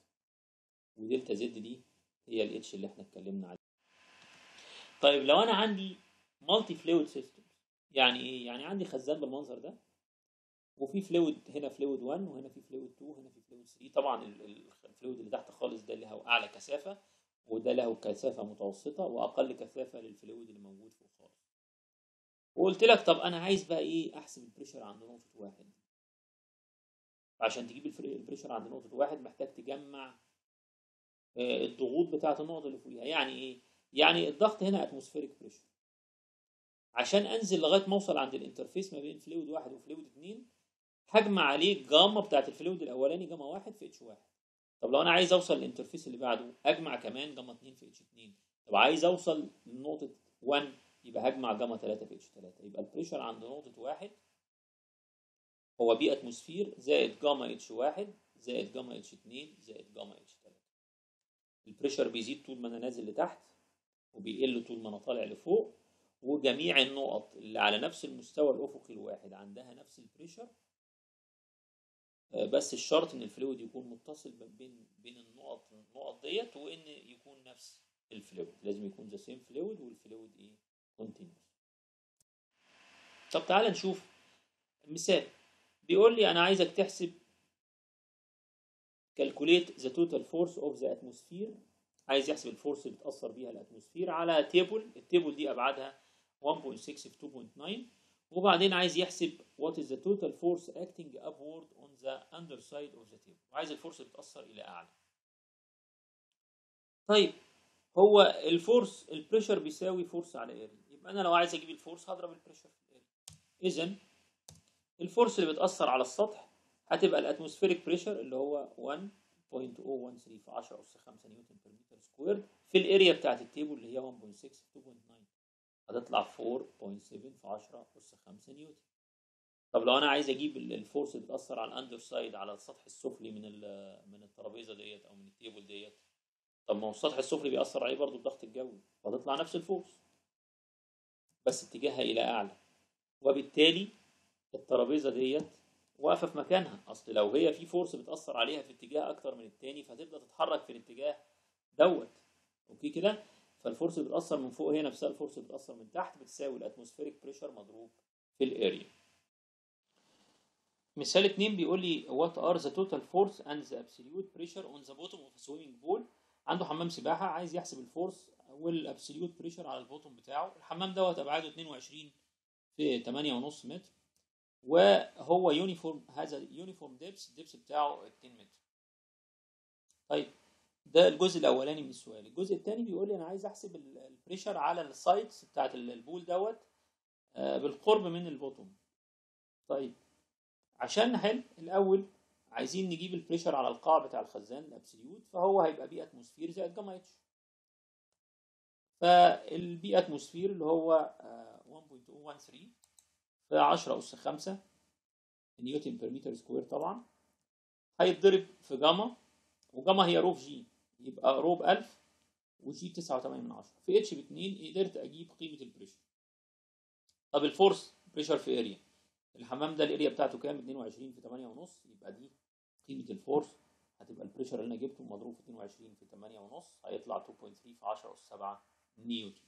ودلتا زد دي هي الاتش اللي احنا اتكلمنا عليه طيب لو انا عندي مالتي فلويد سيستم يعني ايه يعني عندي خزان بالمنظر ده وفي فلويد هنا فلويد 1 وهنا في فلويد 2 وهنا في فلويد 3 طبعا ال- ال- الفلويد اللي تحت خالص ده له اعلى كثافه وده له كثافه متوسطه واقل كثافه للفلويد اللي موجود فوق خالص وقلت لك طب انا عايز بقى ايه احسب البريشر عند نقطه واحد عشان تجيب الفري- البريشر عند نقطه واحد محتاج تجمع آه، الضغوط بتاعه النقطه اللي فوقيها يعني ايه يعني الضغط هنا اتموسفيريك بريشر عشان انزل لغايه ما اوصل عند الانترفيس ما بين فلويد واحد وفلويد اتنين هجمع عليه الجاما بتاعت الفلويد الاولاني جاما واحد في اتش واحد طب لو انا عايز اوصل للانترفيس اللي بعده اجمع كمان جاما 2 في اتش 2 طب عايز اوصل لنقطه 1 يبقى هجمع جاما 3 في اتش 3 يبقى البريشر عند نقطه واحد هو بي اتموسفير زائد جاما اتش 1 زائد جاما اتش 2 زائد جاما اتش 3 البريشر بيزيد طول ما انا نازل لتحت وبيقل طول ما انا طالع لفوق وجميع النقط اللي على نفس المستوى الافقي الواحد عندها نفس البريشر آه، بس الشرط ان الفلويد يكون متصل ب- بين بين النقط النقط ديت وان يكون نفس الفلويد لازم يكون ذا سيم فلويد والفلويد ايه كونتينوس طب تعال نشوف مثال بيقول لي انا عايزك تحسب calculate the total force of the atmosphere عايز يحسب الفورس اللي بتأثر بيها الاتموسفير على تيبل التيبل دي ابعادها 1.6 في 2.9 وبعدين عايز يحسب what is the total force acting upward on the underside of the table وعايز الفورس اللي بتأثر إلى أعلى طيب هو الفورس البريشر بيساوي فورس على اريا يبقى أنا لو عايز أجيب الفورس هضرب البريشر في الاريا إذا الفورس اللي بتأثر على السطح هتبقى الاتموسفيريك بريشر اللي هو 1.013 في 10 أس 5 نيوتن بير متر سكوير في الاريا بتاعت التيبل اللي هي 1.6 في 2.9 هتطلع 4.7 في 10 أس 5 نيوتن طب لو انا عايز اجيب ال- الفورس اللي بتاثر على الاندر سايد على السطح السفلي من ال- من الترابيزه ديت او من التيبل ديت طب ما هو السطح السفلي بيأثر عليه برضه الضغط الجوي فهتطلع نفس الفورس بس اتجاهها الى اعلى وبالتالي الترابيزه ديت واقفه في مكانها اصل لو هي في فورس بتأثر عليها في اتجاه اكتر من التاني فهتبدا تتحرك في الاتجاه دوت اوكي كده فالفورس اللي بتأثر من فوق هي نفسها الفورس اللي بتأثر من تحت بتساوي الاتموسفيريك بريشر مضروب في الاريا مثال اتنين بيقول لي what are the total force and the absolute pressure on the bottom of a swimming pool عنده حمام سباحة عايز يحسب الفورس والابسوليوت بريشر على البوتوم بتاعه الحمام دوت ابعاده 22 في 8.5 متر وهو يونيفورم هذا يونيفورم ديبس الدبس بتاعه 2 متر طيب ده الجزء الاولاني من السؤال الجزء الثاني بيقول لي انا عايز احسب ال- البريشر على السايتس بتاعت ال- البول دوت آه، بالقرب من البوتوم طيب عشان نحل الاول عايزين نجيب البريشر على القاع بتاع الخزان الابسوليوت فهو هيبقى بي اتموسفير زائد جاما اتش فالبي اتموسفير اللي هو آه، 1.013 في 10 اس 5 نيوتن بير متر سكوير طبعا هيتضرب في جاما وجاما هي روف جي يبقى رو ب 1000 وجي 9.8 من 10 في اتش ب 2 قدرت اجيب قيمه البريشر طب الفورس بريشر في اريا الحمام ده الاريا بتاعته كام 22 في 8 ونص يبقى دي قيمه الفورس هتبقى البريشر اللي انا جبته مضروب في 22 في 8 ونص هيطلع 2.3 في 10 اس 7 نيوتن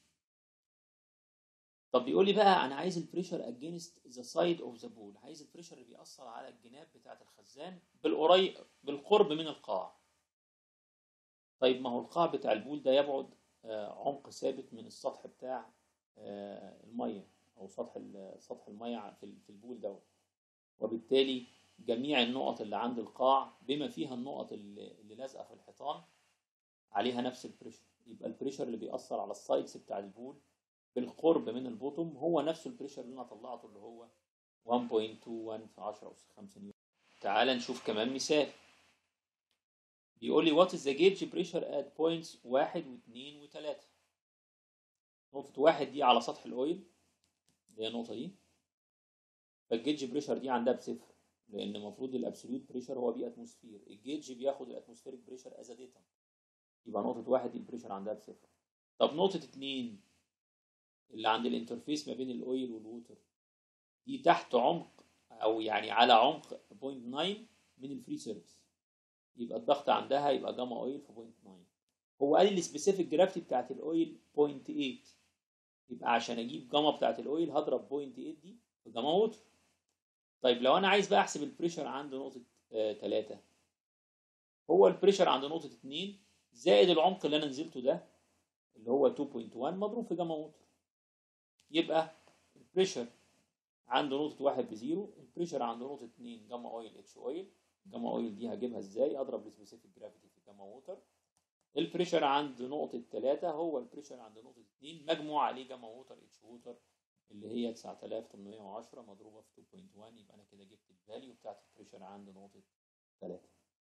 طب بيقول لي بقى انا عايز البريشر اجينست ذا سايد اوف ذا بول عايز البريشر اللي بيأثر على الجناب بتاعه الخزان بالقريب بالقرب من القاع طيب ما هو القاع بتاع البول ده يبعد آه، عمق ثابت من السطح بتاع آه، الميه او سطح ال- سطح الميه في ال- في البول دوت وبالتالي جميع النقط اللي عند القاع بما فيها النقط اللي اللي لازقه في الحيطان عليها نفس البريشر يبقى البريشر اللي بيأثر على السايدز بتاع البول بالقرب من البوتوم هو نفسه البريشر اللي انا طلعته اللي هو 1.21 في 10 أس 5 نيوتن تعال نشوف كمان مثال بيقول لي what is the gauge pressure at points واحد واثنين وثلاثة نقطة واحد دي على سطح الأويل اللي هي النقطة دي فالجيج بريشر دي عندها بصفر لأن المفروض الأبسوليوت بريشر هو بي أتموسفير الجيج بياخد الأتموسفيريك بريشر از داتا يبقى نقطة واحد دي البريشر عندها بصفر طب نقطة اتنين اللي عند الانترفيس ما بين الأويل والووتر دي تحت عمق أو يعني على عمق 0.9 من الفري سيرفيس يبقى الضغط عندها يبقى جاما اويل في 0.9 هو قال لي السبيسيفيك جرافيتي بتاعت الاويل 0.8 يبقى عشان اجيب جاما بتاعت الاويل هضرب بوينت 8 دي في جاما ووتر طيب لو انا عايز بقى احسب البريشر عند نقطه 3 هو البريشر عند نقطه 2 زائد العمق اللي انا نزلته ده اللي هو 2.1 مضروب في جاما ووتر يبقى البريشر عند نقطة واحد بزيرو البريشر عند نقطة اتنين جاما اويل اتش اويل جاما اويل دي هجيبها ازاي اضرب السبيسيفيك جرافيتي في جاما ووتر البريشر عند نقطة تلاتة هو البريشر عند نقطة اتنين مجموع عليه جاما ووتر اتش ووتر اللي هي 9810 مضروبة في 2.1 يبقى انا كده جبت الفاليو بتاعت البريشر عند نقطة تلاتة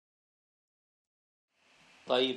طيب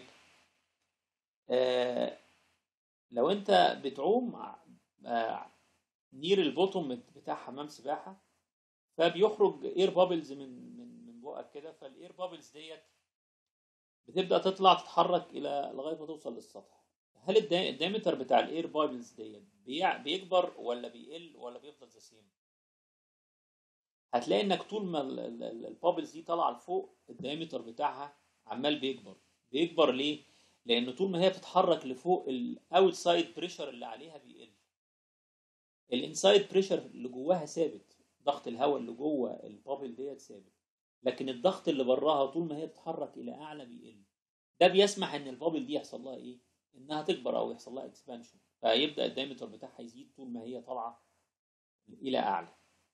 آه لو انت بتعوم آه نير البوتوم بتاع حمام سباحه فبيخرج اير بابلز من من من بقك كده فالاير بابلز ديت بتبدا تطلع تتحرك الى لغايه ما توصل للسطح هل الدايمتر بتاع الاير بابلز ديت بيكبر ولا بيقل ولا بيفضل زي سيم هتلاقي انك طول ما البابلز دي طالعه لفوق الدايمتر بتاعها عمال بيكبر بيكبر ليه لان طول ما هي بتتحرك لفوق الاوتسايد بريشر اللي عليها بيقل الانسايد بريشر اللي جواها ثابت ضغط الهواء اللي جوه البابل ديت ثابت لكن الضغط اللي براها طول ما هي بتتحرك الى اعلى بيقل ده بيسمح ان البابل دي يحصل لها ايه انها تكبر او يحصل لها اكسبانشن فيبدا الدايمتر بتاعها يزيد طول ما هي طالعه الى اعلى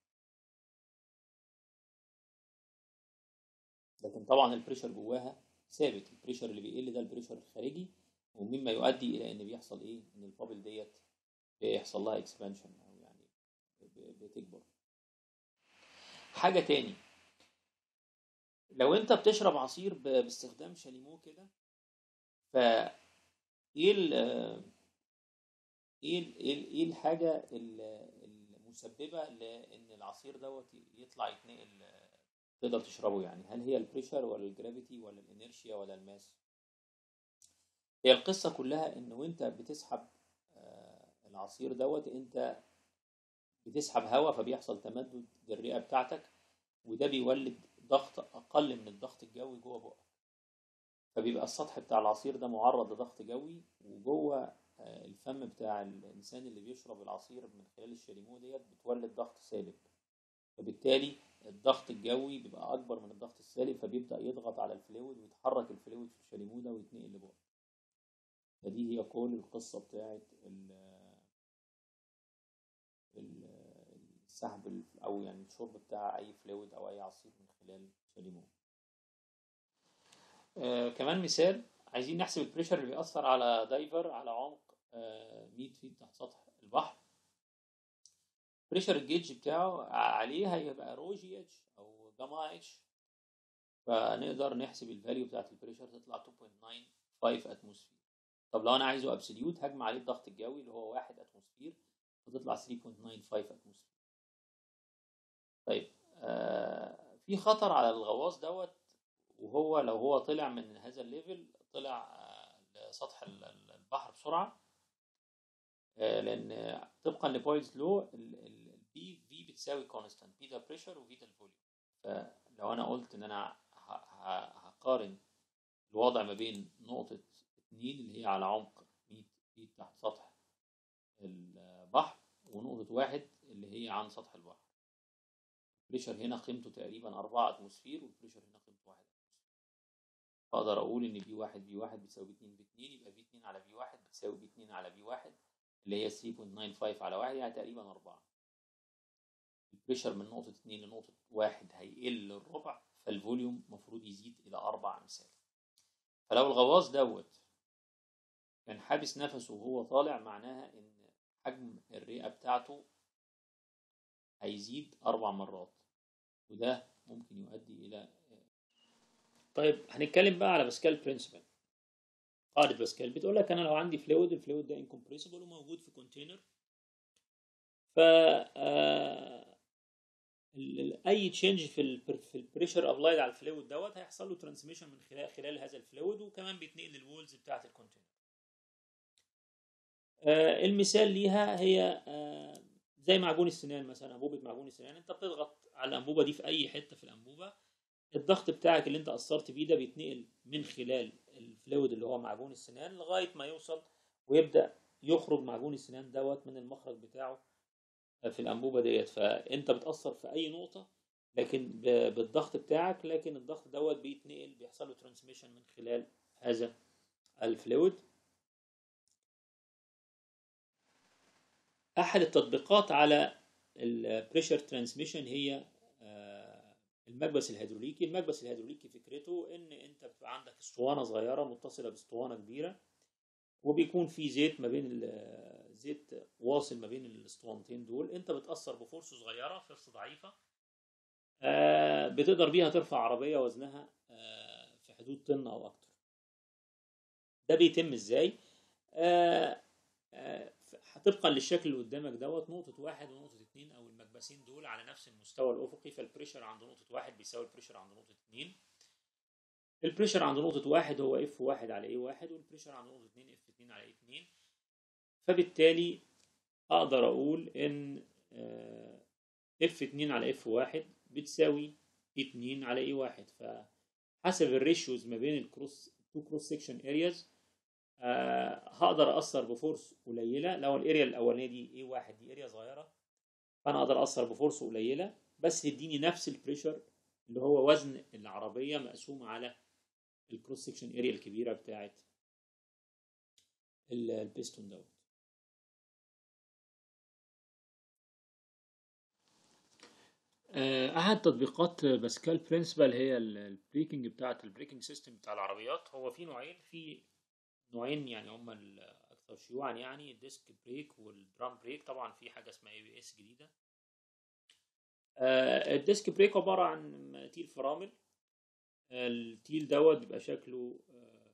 لكن طبعا البريشر جواها ثابت البريشر اللي بيقل ده البريشر الخارجي ومما يؤدي الى ان بيحصل ايه ان البابل ديت بيحصل لها اكسبانشن او يعني بتكبر حاجه تاني لو انت بتشرب عصير باستخدام شاليمو كده ف ايه ال ايه ايه ايه الحاجه المسببه لان العصير دوت يطلع يتنقل تقدر تشربه يعني هل هي البريشر ولا الجرافيتي ولا الانيرشيا ولا الماس هي القصه كلها ان وانت بتسحب العصير دوت انت بتسحب هواء فبيحصل تمدد للرئه بتاعتك وده بيولد ضغط اقل من الضغط الجوي جوه بقك فبيبقى السطح بتاع العصير ده معرض لضغط جوي وجوه الفم بتاع الانسان اللي بيشرب العصير من خلال الشاليمو ديت بتولد ضغط سالب فبالتالي الضغط الجوي بيبقى اكبر من الضغط السالب فبيبدا يضغط على الفلويد ويتحرك الفلويد في الشاليمو ده ويتنقل لبقك فدي هي كل القصه بتاعت السحب او يعني الشرب بتاع اي فلويد او اي عصير من خلال شاليمو آه كمان مثال عايزين نحسب البريشر اللي بيأثر على دايفر على عمق آه 100 فيت تحت سطح البحر بريشر الجيج بتاعه عليه هيبقى رو جي اتش او جاما اتش فنقدر نحسب الفاليو بتاعت البريشر تطلع 2.95 اتموسفير طب لو انا عايزه ابسوليوت هجمع عليه الضغط الجوي اللي هو 1 اتموسفير فتطلع 3.95 اتموسفير طيب آه في خطر على الغواص دوت وهو لو هو طلع من هذا الليفل طلع آه لسطح البحر بسرعه آه لان طبقا لبويلز لو البي في بتساوي كونستانت بي ده بريشر وفي ده الفوليوم فلو انا قلت ان انا هقارن الوضع ما بين نقطه 2 اللي هي على عمق 100 فيت تحت سطح البحر ونقطه واحد اللي هي عن سطح البحر البريشر هنا قيمته تقريبا 4 اتموسفير والبريشر هنا قيمته 1 اتموسفير فاقدر اقول ان بي 1 بي 1 بتساوي 2 ب 2 يبقى بي 2 على بي 1 بتساوي بي 2 على بي 1 اللي هي 3.95 على 1 يعني تقريبا 4 البريشر من نقطة 2 لنقطة 1 هيقل للربع فالفوليوم المفروض يزيد إلى 4 أمثال فلو الغواص دوت كان حابس نفسه وهو طالع معناها إن حجم الرئة بتاعته هيزيد أربع مرات وده ممكن يؤدي إلى طيب هنتكلم بقى على باسكال برنسبل قاعدة باسكال بتقول لك أنا لو عندي فلويد الفلويد ده انكمبريسبل وموجود في كونتينر ف اي تشينج في ال في البريشر ابلايد على الفلويد دوت هيحصل له ترانسميشن من خلال خلال هذا الفلويد وكمان بيتنقل للوولز بتاعه الكونتينر آه المثال ليها هي آه زي معجون السنان مثلا انبوبه معجون السنان انت بتضغط على الانبوبه دي في اي حته في الانبوبه الضغط بتاعك اللي انت اثرت بيه ده بيتنقل من خلال الفلويد اللي هو معجون السنان لغايه ما يوصل ويبدا يخرج معجون السنان دوت من المخرج بتاعه في الانبوبه ديت فانت بتاثر في اي نقطه لكن ب- بالضغط بتاعك لكن الضغط دوت بيتنقل بيحصل له ترانسميشن من خلال هذا الفلويد احد التطبيقات على البريشر ترانسميشن هي آه، المكبس الهيدروليكي المكبس الهيدروليكي فكرته ان انت بتبقى عندك اسطوانه صغيره متصله باسطوانه كبيره وبيكون في زيت ما بين ال- زيت واصل ما بين الاسطوانتين دول انت بتاثر بفرصه صغيره فرصه ضعيفه آه، بتقدر بيها ترفع عربيه وزنها آه، في حدود طن او اكتر ده بيتم ازاي آه، آه، طبقا للشكل اللي قدامك دوت نقطة واحد ونقطة اتنين أو المكبسين دول على نفس المستوى الأفقي فالبريشر عند نقطة واحد بيساوي البريشر عند نقطة اتنين البريشر عند نقطة واحد هو اف واحد على ايه واحد والبريشر عند نقطة اتنين اف اتنين على ايه اتنين فبالتالي أقدر أقول إن اف اتنين على اف واحد بتساوي اتنين على ايه واحد فحسب الريشيوز ما بين الكروس تو كروس سيكشن ارياز آه، هقدر اثر بفورس قليله لو الاريا الاولانيه دي ايه واحد دي اريا صغيره فانا اقدر اثر بفورس قليله بس تديني نفس البريشر اللي هو وزن العربيه مقسوم على الكروس سكشن اريا الكبيره بتاعه ال- البيستون دوت آه، احد تطبيقات باسكال برنسبل هي ال- البريكنج بتاعه البريكنج سيستم بتاع العربيات هو في نوعين في نوعين يعني هم الاكثر شيوعا يعني الديسك بريك والدرام بريك طبعا في حاجه اسمها اي بي اس جديده آه، الديسك بريك عباره عن تيل فرامل آه، التيل دوت بيبقى شكله آه،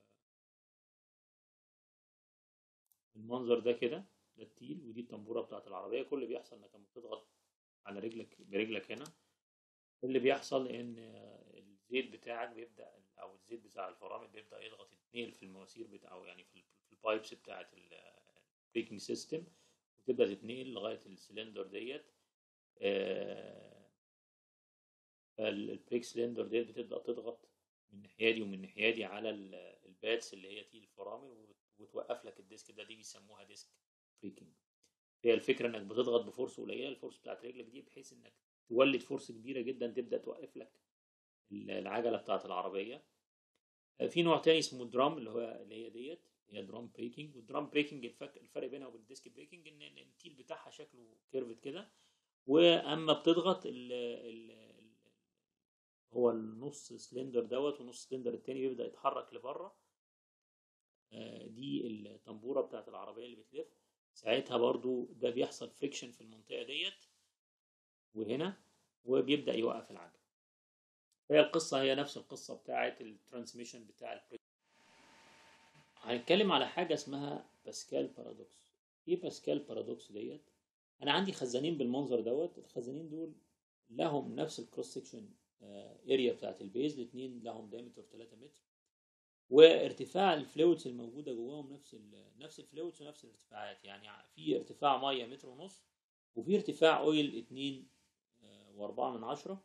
المنظر ده كده ده التيل ودي الطنبوره بتاعت العربيه كل اللي بيحصل انك لما بتضغط على رجلك برجلك هنا اللي بيحصل ان آه، الزيت بتاعك بيبدا او الزيت بتاع الفرامل بيبدا يضغط يتنقل في المواسير بتاعه يعني في ال- في البايبس بتاعت البريكنج سيستم وتبدا تتنقل لغايه السلندر ديت آه، فالبريك سلندر ديت بتبدا تضغط من الناحيه دي ومن الناحيه دي على ال- الباتس اللي هي تيل الفرامل وت- وتوقف لك الديسك ده دي بيسموها ديسك بريكنج هي الفكره انك بتضغط بفرصه قليله الفرصه بتاعت رجلك دي بحيث انك تولد فرصه كبيره جدا تبدا توقف لك ال- العجله بتاعت العربيه آه، في نوع تاني اسمه درام اللي هو اللي هي ديت هي درام بريكنج والدرام بريكنج الفك الفرق بينها وبين الديسك بريكنج ان إن التيل بتاعها شكله كيرفت كده واما بتضغط ال ال ال هو النص سلندر دوت والنص سلندر التاني بيبدا يتحرك لبره آه، دي الطنبوره بتاعت العربيه اللي بتلف ساعتها برضو ده بيحصل فريكشن في المنطقه ديت وهنا وبيبدا يوقف العجله هي القصه هي نفس القصه بتاعت الترانسميشن بتاع البريك هنتكلم على حاجه اسمها باسكال بارادوكس ايه باسكال بارادوكس ديت انا عندي خزانين بالمنظر دوت الخزانين دول لهم نفس الكروس سكشن اريا بتاعت البيز الاثنين لهم دايمتر 3 متر وارتفاع الفلويدز الموجوده جواهم نفس ال نفس الفلويدز ونفس الارتفاعات يعني في ارتفاع ميه متر ونص وفي ارتفاع اويل 2 و4 من عشرة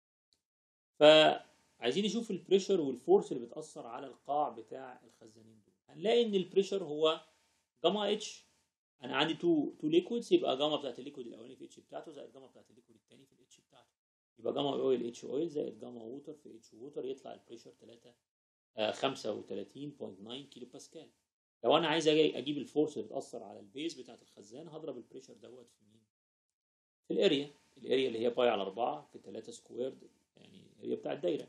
فعايزين نشوف البريشر والفورس اللي بتأثر على القاع بتاع الخزانين دول هنلاقي ان البريشر هو جاما اتش انا عندي تو تو ليكويدز يبقى جاما بتاعت الليكويد الاولاني في اتش بتاعته زائد جاما بتاعت الليكويد الثاني في الاتش بتاعته يبقى جاما اويل اتش اويل زائد جاما ووتر في اتش ووتر يطلع البريشر 3 آه 35.9 كيلو باسكال لو انا عايز أجي اجيب الفورس اللي بتاثر على البيز بتاعت الخزان هضرب البريشر دوت في مين في الاريا الاريا اللي هي باي على 4 في 3 سكويرد يعني الاريا بتاع الدايره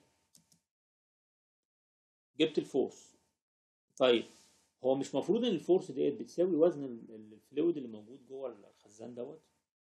جبت الفورس طيب هو مش مفروض ان الفورس ديت بتساوي وزن ال- ال- الفلويد اللي موجود جوه الخزان دوت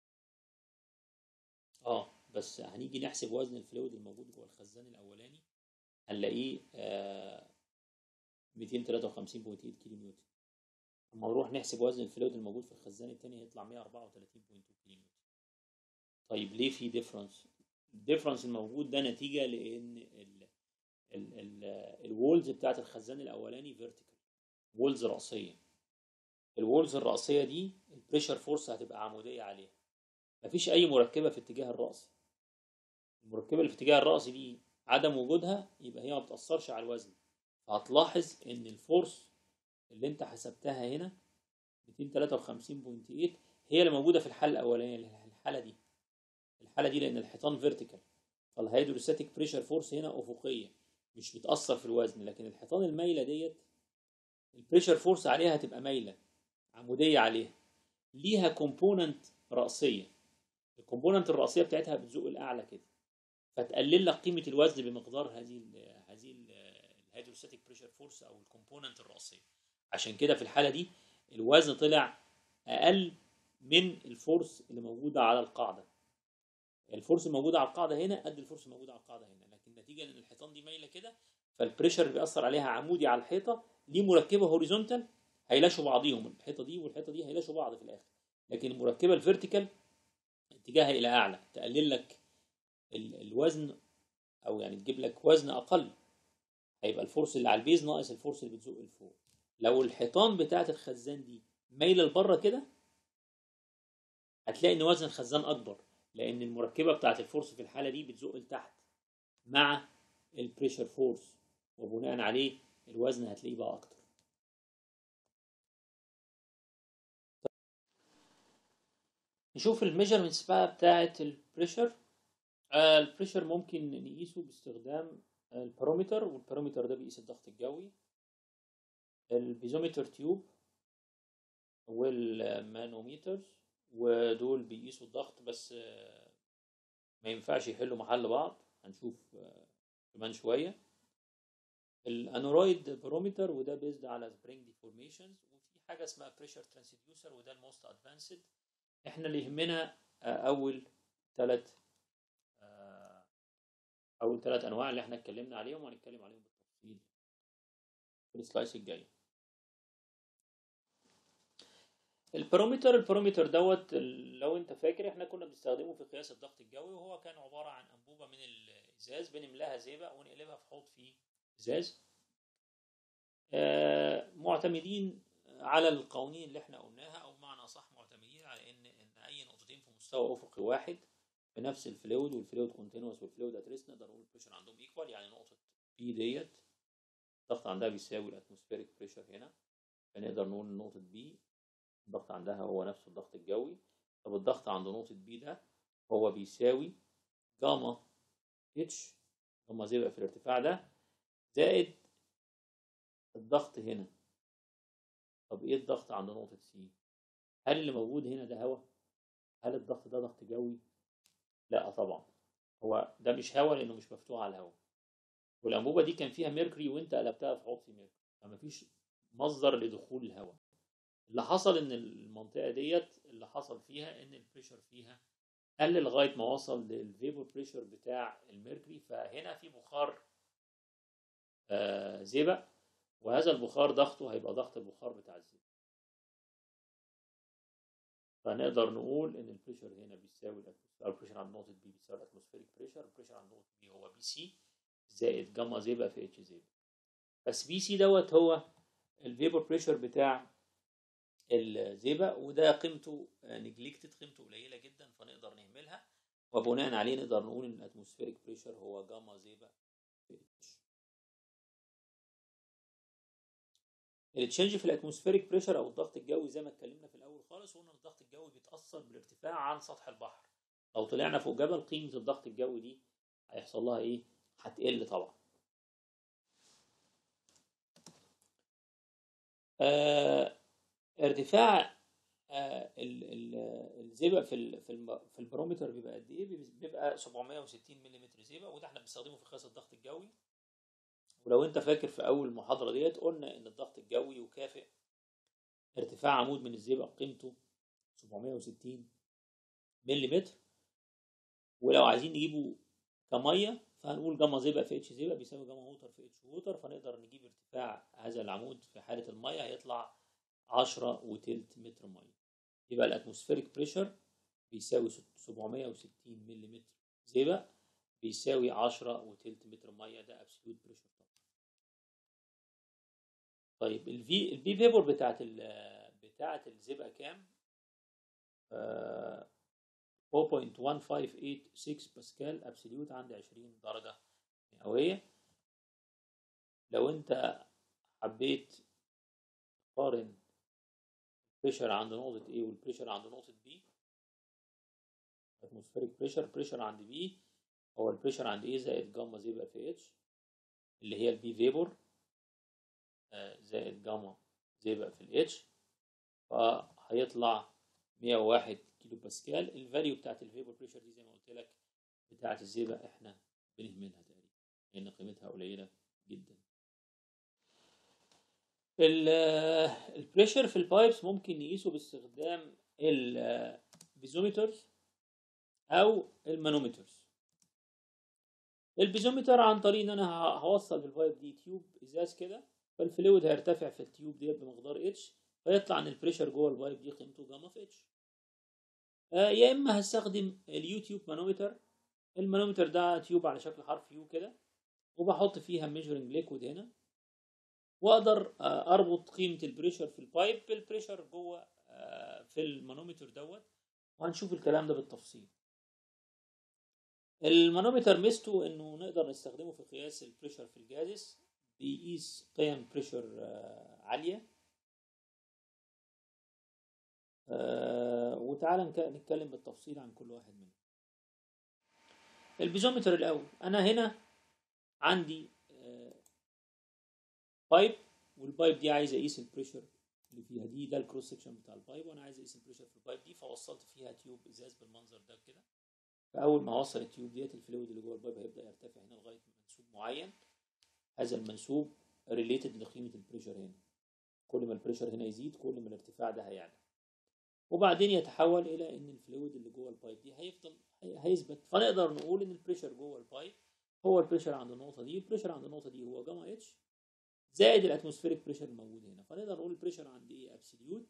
اه بس هنيجي نحسب وزن الفلويد الموجود جوه الخزان الاولاني هنلاقيه آه 253.8 كيلو نيوتن لما نروح نحسب وزن الفلويد الموجود في الخزان الثاني هيطلع 134.2 كيلو نيوتن طيب ليه في ديفرنس الديفرنس الموجود ده نتيجه لان ال ال ال الوولز بتاعت الخزان الاولاني فيرتيكال وولز رأسيه الوولز الرأسيه دي البريشر فورس هتبقى عموديه عليها مفيش اي مركبه في اتجاه الرأس المركبه اللي في اتجاه الرأس دي عدم وجودها يبقى هي ما بتأثرش على الوزن فهتلاحظ ان الفورس اللي انت حسبتها هنا 253.8 هي اللي موجوده في الحاله الاولانيه الحاله دي الحاله دي لان الحيطان فيرتيكال فالهيدروستاتيك بريشر فورس هنا افقيه مش بتاثر في الوزن لكن الحيطان المايله ديت البريشر فورس عليها هتبقى مايله عموديه عليها ليها كومبوننت راسيه الكومبوننت الراسيه بتاعتها بتزق الاعلى كده فتقلل لك قيمه الوزن بمقدار هذه ال هذه الهيدروستاتيك بريشر فورس او الكومبوننت الراسيه عشان كده في الحاله دي الوزن طلع اقل من الفورس اللي موجوده على القاعده الفورس الموجوده على القاعده هنا قد الفورس الموجوده على القاعده هنا لكن نتيجه ان الحيطان دي مايله كده فالبريشر اللي بيأثر عليها عمودي على الحيطه ليه مركبه هوريزونتال هيلاشوا بعضيهم الحيطه دي والحيطه دي هيلاشوا بعض في الاخر لكن المركبه الفيرتيكال اتجاهها الى اعلى تقلل لك ال- الوزن او يعني تجيب لك وزن اقل هيبقى الفورس اللي على البيز ناقص الفورس اللي بتزق لفوق لو الحيطان بتاعه الخزان دي مايله لبره كده هتلاقي ان وزن الخزان اكبر لان المركبه بتاعه الفورس في الحاله دي بتزق لتحت مع البريشر فورس وبناء عليه الوزن هتلاقيه بقى اكتر نشوف الميجرمنتس بقى بتاعه البريشر آه البريشر ممكن نقيسه باستخدام البارومتر والبارومتر ده بيقيس الضغط الجوي البيزومتر تيوب والمانوميترز ودول بيقيسوا الضغط بس آه، ما ينفعش يحلوا محل بعض هنشوف آه، كمان شويه الانورويد بارومتر وده بيزد على سبرينج ديفورميشنز وفي حاجه اسمها بريشر ترانسديوسر وده الموست ادفانسد احنا اللي يهمنا آه، اول ثلاث اول ثلاث انواع اللي احنا اتكلمنا عليهم وهنتكلم عليهم بالتفصيل في السلايس الجاي البارومتر البارومتر دوت ال- لو انت فاكر احنا كنا بنستخدمه في قياس الضغط الجوي وهو كان عباره عن انبوبه من الازاز بنملاها زئبق ونقلبها في حوض فيه ازاز آه، معتمدين على القوانين اللي احنا قلناها او بمعنى اصح معتمدين على ان ان اي نقطتين في مستوى افقي واحد في نفس الفلويد والفلويد كونتينوس والفلويد اتريس نقدر نقول البريشر عندهم ايكوال يعني نقطه بي ديت الضغط عندها بيساوي الاتموسفيريك بريشر هنا فنقدر نقول نقطه بي الضغط عندها هو نفس الضغط الجوي طب الضغط عند نقطه بي ده هو بيساوي جاما اتش جاما زي في الارتفاع ده زائد الضغط هنا طب ايه الضغط عند نقطة سي؟ هل اللي موجود هنا ده هواء؟ هل الضغط ده ضغط جوي؟ لا طبعا هو ده مش هواء لانه مش مفتوح على الهواء والانبوبة دي كان فيها ميركوري وانت قلبتها في حوض فيه ميركوري فمفيش مصدر لدخول الهواء اللي حصل ان المنطقة ديت اللي حصل فيها ان البريشر فيها قل لغاية ما وصل للفيبور بريشر بتاع الميركوري فهنا في بخار آه زئبق وهذا البخار ضغطه هيبقى ضغط البخار بتاع الزئبق فنقدر نقول ان البريشر هنا بيساوي الأتموس- أو البريشر عند نقطة بي بيساوي الاتموسفيريك بريشر البريشر عند نقطة بي هو بي سي زائد جاما زئبق في اتش زئبق بس بي سي دوت هو الفيبر بريشر بتاع الزئبق وده قيمته نجلكتد قيمته قليلة جدا فنقدر نهملها وبناء عليه نقدر نقول ان الاتموسفيريك بريشر هو جاما زئبق في اتش التشنج في الاتموسفيريك بريشر او الضغط الجوي زي ما اتكلمنا في الاول خالص قلنا الضغط الجوي بيتاثر بالارتفاع عن سطح البحر لو طلعنا فوق جبل قيمه الضغط الجوي دي هيحصل لها ايه هتقل طبعا آه ارتفاع آه ال- ال- الزئبق في ال- في الم- في البارومتر بيبقى قد ايه بيبقى 760 ملم زئبق وده احنا بنستخدمه في قياس الضغط الجوي ولو انت فاكر في اول محاضره ديت قلنا ان الضغط الجوي يكافئ ارتفاع عمود من الزئبق قيمته 760 ملم ولو عايزين نجيبه كميه فهنقول جاما زئبق في اتش زئبق بيساوي جاما ووتر في اتش ووتر فنقدر نجيب ارتفاع هذا العمود في حاله الميه هيطلع 10 وتلت متر ميه يبقى الاتموسفيريك بريشر بيساوي 760 ملم زئبق بيساوي 10 وتلت متر ميه ده ابسولوت بريشر طبعا طيب الفي الفي فيبور بتاعت ال بتاعت الزئبق كام؟ آه 4.1586 باسكال ابسوليوت عند 20 درجه مئويه لو انت حبيت تقارن بريشر عند نقطة A والبريشر عند نقطة B اتموسفيريك بريشر بريشر عند B هو البريشر عند A زائد جاما زي بقى في H اللي هي البي فيبور زائد جاما زي بقى في الاتش فهيطلع 101 كيلو باسكال الفاليو بتاعت الفيبور بريشر دي زي ما قلت لك بتاعت الزيبق احنا بنهملها تقريبا لان قيمتها قليله جدا البريشر في البايبس ممكن نقيسه باستخدام البيزومترز او المانومترز البيزومتر عن طريق ان انا هوصل بالبايب دي تيوب ازاز كده فالفلويد هيرتفع في التيوب ديت بمقدار اتش فيطلع ان البريشر جوه البايب دي قيمته جاما في اتش آه يا اما هستخدم اليوتيوب مانومتر المانومتر ده تيوب على شكل حرف يو كده وبحط فيها ميجرنج ليكويد هنا واقدر آه اربط قيمه البريشر في البايب بالبريشر جوه آه في المانومتر دوت وهنشوف الكلام ده بالتفصيل المانومتر ميزته انه نقدر نستخدمه في قياس البريشر في الجازس بيقيس قيم بريشر عاليه وتعالى نتكلم بالتفصيل عن كل واحد منهم البيزومتر الاول انا هنا عندي بايب والبايب دي عايز اقيس البريشر اللي فيها دي ده الكروس سكشن بتاع البايب وانا عايز اقيس البريشر في البايب دي فوصلت فيها تيوب ازاز بالمنظر ده كده فاول ما اوصل التيوب ديت الفلويد اللي جوه البايب هيبدا يرتفع هنا لغايه منسوب معين هذا المنسوب ريليتد لقيمه البريشر هنا كل ما البريشر هنا يزيد كل ما الارتفاع ده هيعلى وبعدين يتحول الى ان الفلويد اللي جوه البايب دي هيفضل هيثبت فنقدر نقول ان البريشر جوه البايب هو البريشر عند النقطه دي البريشر عند النقطه دي هو جاما اتش زائد الاتموسفيريك بريشر الموجود هنا فنقدر نقول البريشر عند ايه ابسوليوت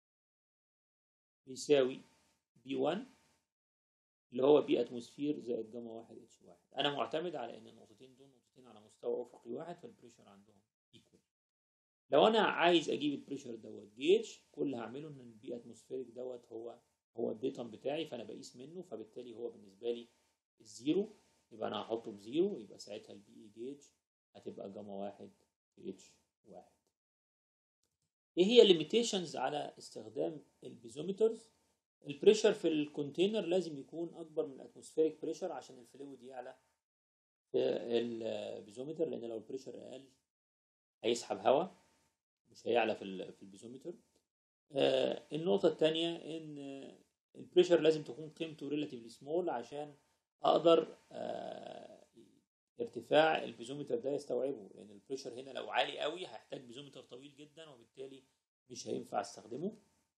بيساوي بي 1 اللي هو بي اتموسفير زائد جاما 1 اتش 1 انا معتمد على ان النقطتين دول نقطتين على مستوى افقي واحد فالبريشر عندهم ايكوال لو انا عايز اجيب البريشر دوت جيج كل اللي هعمله ان البي اتموسفيريك دوت هو هو الديتم بتاعي فانا بقيس منه فبالتالي هو بالنسبه لي الزيرو يبقى انا هحطه بزيرو يبقى ساعتها البي اي جيج هتبقى جاما واحد في اتش واحد ايه هي الليميتيشنز على استخدام البيزومترز البريشر في الكونتينر لازم يكون اكبر من الاتموسفيريك بريشر عشان الفلويد يعلى في البيزومتر لان لو البريشر اقل هيسحب هواء مش هيعلى في في البيزومتر آه النقطة الثانية ان البريشر لازم تكون قيمته ريلاتيفلي سمول عشان اقدر آه ارتفاع البيزومتر ده يستوعبه لان البريشر هنا لو عالي قوي هيحتاج بيزومتر طويل جدا وبالتالي مش هينفع استخدمه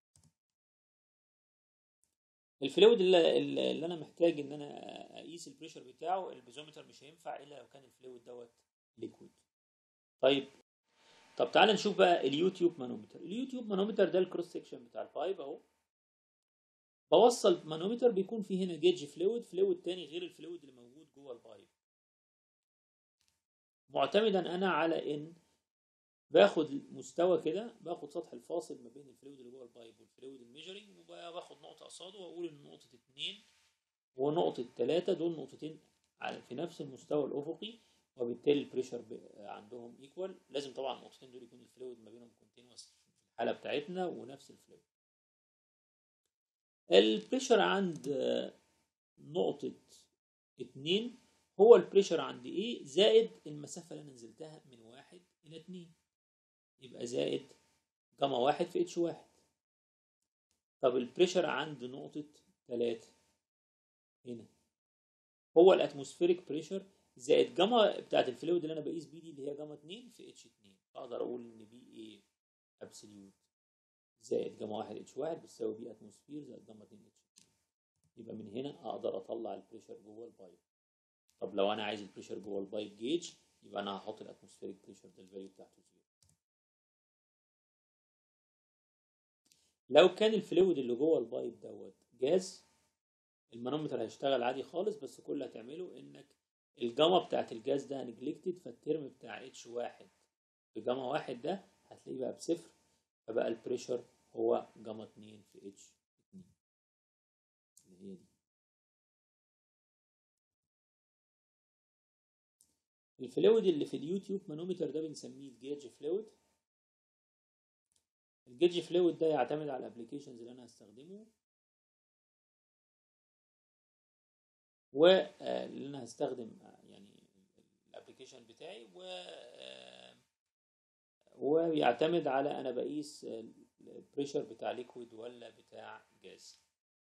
الفلويد اللي, اللي انا محتاج ان انا اقيس البريشر بتاعه البيزومتر مش هينفع الا لو كان الفلويد دوت ليكويد طيب طب تعال نشوف بقى اليوتيوب مانومتر اليوتيوب مانومتر ده الكروس سكشن بتاع البايب اهو بوصل مانومتر بيكون فيه هنا جيج فلويد فلويد تاني غير الفلويد اللي موجود جوه البايب معتمدا انا على ان باخد مستوى كده باخد سطح الفاصل ما بين الفلويد اللي جوه البايب والفلويد الميجرنج وباخد نقطه قصاده واقول ان نقطه اتنين ونقطه تلاته دول نقطتين في نفس المستوى الافقي وبالتالي البريشر عندهم ايكوال لازم طبعا النقطتين دول يكون الفلويد ما بينهم كونتينوس في الحاله بتاعتنا ونفس الفلويد البريشر عند نقطة اتنين هو البريشر عند ايه زائد المسافة اللي انا نزلتها من واحد الى اتنين يبقى زائد جاما واحد في اتش واحد طب البريشر عند نقطة تلاتة هنا هو الاتموسفيريك بريشر زائد جاما بتاعت الفلويد اللي انا بقيس بيه دي اللي هي جاما 2 في اتش 2 اقدر اقول ان بي ايه ابسوليوت زائد جاما 1 اتش 1 بتساوي بي اتموسفير زائد جاما 2 اتش 2 يبقى من هنا اقدر اطلع البريشر جوه البايب طب لو انا عايز البريشر جوه البايب جيج يبقى انا هحط الاتموسفيريك بريشر ده الفاليو بتاعته زيرو لو كان الفلويد اللي جوه البايب دوت جاز المانومتر هيشتغل عادي خالص بس كل اللي هتعمله انك الجاما بتاعت الجاز ده نجلكتد فالترم بتاع اتش واحد في جاما واحد ده هتلاقيه بقى بصفر فبقى البريشر هو جاما اتنين في اتش اتنين اللي هي دي الفلويد اللي في اليوتيوب مانومتر ده بنسميه الجيج فلويد الجيج فلويد ده يعتمد على الابلكيشنز اللي انا هستخدمه واللي انا هستخدم آه، يعني الابلكيشن بتاعي و آه، ويعتمد على انا بقيس البريشر بتاع ليكويد ولا بتاع جاز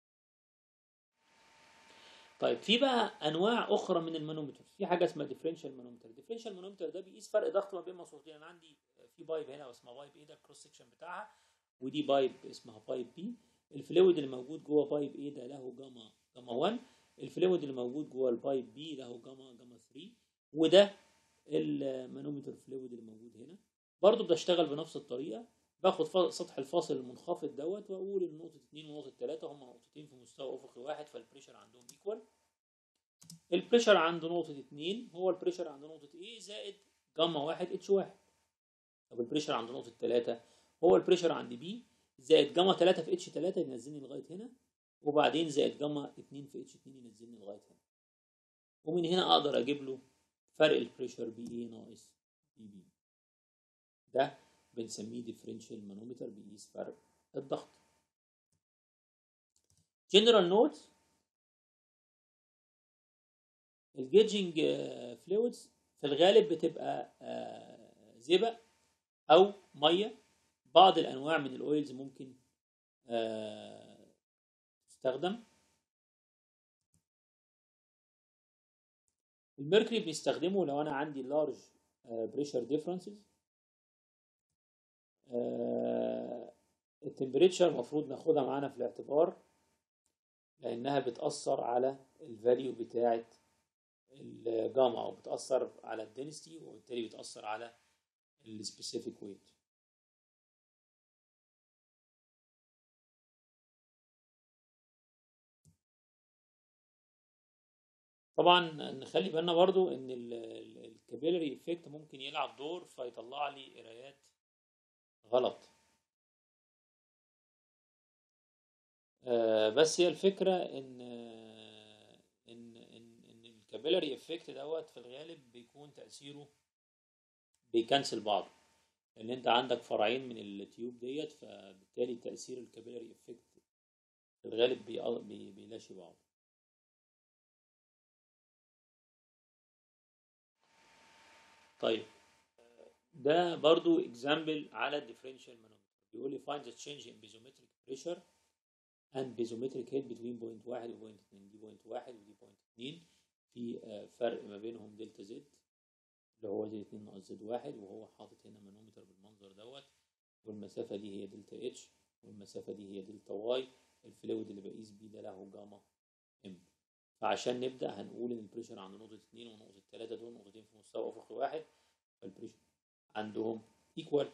طيب في بقى انواع اخرى من المانومتر في حاجه اسمها ديفرنشال مانومتر ديفرنشال مانومتر ده بيقيس فرق ضغط ما بين مصفوفتين انا عندي في بايب هنا واسمها بايب ايه ده الكروس سكشن بتاعها ودي بايب اسمها بايب بي الفلويد اللي موجود جوه بايب ايه ده له جاما جاما 1 الفلويد اللي موجود جوه البايب بي له جاما جاما 3 وده المانومتر فلويد اللي موجود هنا برضو بشتغل بنفس الطريقه باخد فا- سطح الفاصل المنخفض دوت واقول ان نقطه 2 ونقطه 3 هم نقطتين في مستوى افقي واحد فالبريشر عندهم ايكوال البريشر عند نقطه 2 هو البريشر عند نقطه A زائد جاما 1 اتش 1 طب البريشر عند نقطه 3 هو البريشر عند B زائد جاما 3 في اتش 3 ينزلني لغايه هنا وبعدين زائد جاما 2 في اتش 2 ينزلني لغايه هنا ومن هنا اقدر اجيب له فرق البريشر بي اي ناقص بي بي ده بنسميه ديفرنشال مانومتر بيقيس فرق الضغط جنرال نوت الجيجنج فلويدز في الغالب بتبقى آه، زئبق او ميه بعض الانواع من الاويلز ممكن آه، تستخدم الميركوري بنستخدمه لو انا عندي لارج بريشر ديفرنسز التمبريتشر المفروض ناخدها معانا في الاعتبار لانها بتاثر على الفاليو بتاعه الجاما او بتاثر على الدنسيتي وبالتالي بتاثر على السبيسيفيك ويت طبعا نخلي بالنا برضو ان الكابيلري افكت ممكن يلعب دور فيطلع لي قرايات غلط آه، بس هي الفكرة ان ان ان ان الكابيلري افكت دوت في الغالب بيكون تأثيره بيكنسل بعضه لان انت عندك فرعين من التيوب ديت فبالتالي تأثير الكابيلري افكت في الغالب بي- بي- بيلاشي بعض طيب ده برضو اكزامبل على الديفرنشال مانومتر بيقول لي find the change in barometric pressure and barometric head between point واحد و point اتنين دي point واحد ودي point اتنين في آه، فرق ما بينهم دلتا زد اللي هو زد اتنين ناقص زد واحد وهو حاطط هنا مانومتر بالمنظر دوت والمسافة دي هي دلتا اتش والمسافة دي هي دلتا واي الفلويد اللي بقيس بيه ده له جاما ام فعشان نبدأ هنقول إن البريشر عند نقطة اتنين ونقطة تلاتة دول نقطتين في مستوى أفقي واحد فالبريشر عندهم ايكوال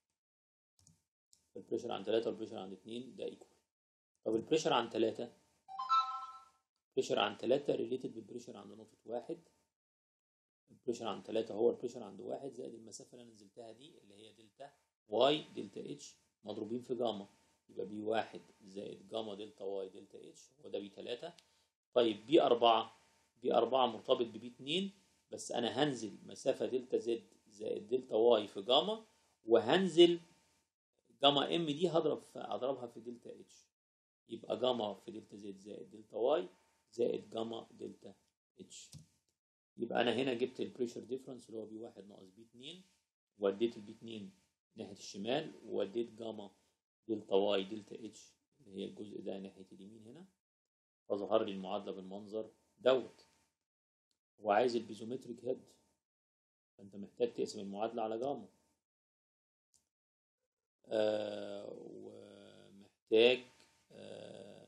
البريشر عند تلاتة والبريشر عند اتنين ده ايكوال طب البريشر عند تلاتة البريشر عند تلاتة ريليتد بالبريشر عند نقطة واحد البريشر عند تلاتة هو البريشر عند واحد زائد المسافة اللي أنا نزلتها دي اللي هي دلتا واي دلتا اتش مضروبين في جاما يبقى بي واحد زائد جاما دلتا واي دلتا اتش هو ده بي تلاتة طيب بي أربعة بي أربعة مرتبط ببي اتنين بس أنا هنزل مسافة دلتا زد زائد دلتا واي في جاما وهنزل جاما ام دي هضرب في اضربها في دلتا اتش يبقى جاما في دلتا زد زائد دلتا واي زائد جاما دلتا اتش يبقى انا هنا جبت البريشر ديفرنس اللي هو بي واحد ناقص بي اتنين وديت البي اتنين ناحية الشمال ووديت جاما دلتا واي دلتا اتش اللي هي الجزء ده ناحية اليمين هنا فظهر لي المعادلة بالمنظر دوت هو عايز البيزومتريك هيد فانت محتاج تقسم المعادلة على جاما آه ومحتاج آه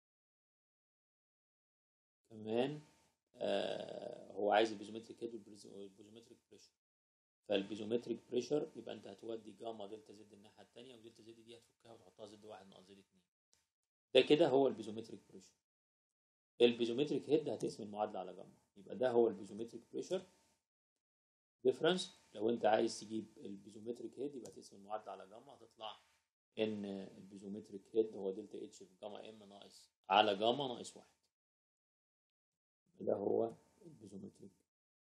كمان آه هو عايز البيزومتريك هيد والبيزومتريك بريشر فالبيزومتريك بريشر يبقى انت هتودي جاما دلتا زد الناحية التانية ودلتا زد دي هتفكها وتحطها زد واحد ناقص زد اتنين ده كده هو البيزومتريك بريشر البيزومتريك هيد هتقسم المعادلة على جاما يبقى ده هو البيزومتريك بريشر ديفرنس لو انت عايز تجيب البيزومتريك هيد يبقى تقسم المعادلة على جاما هتطلع ان البيزومتريك هيد هو دلتا اتش في جاما ام ناقص على جاما ناقص واحد ده هو البيزومتريك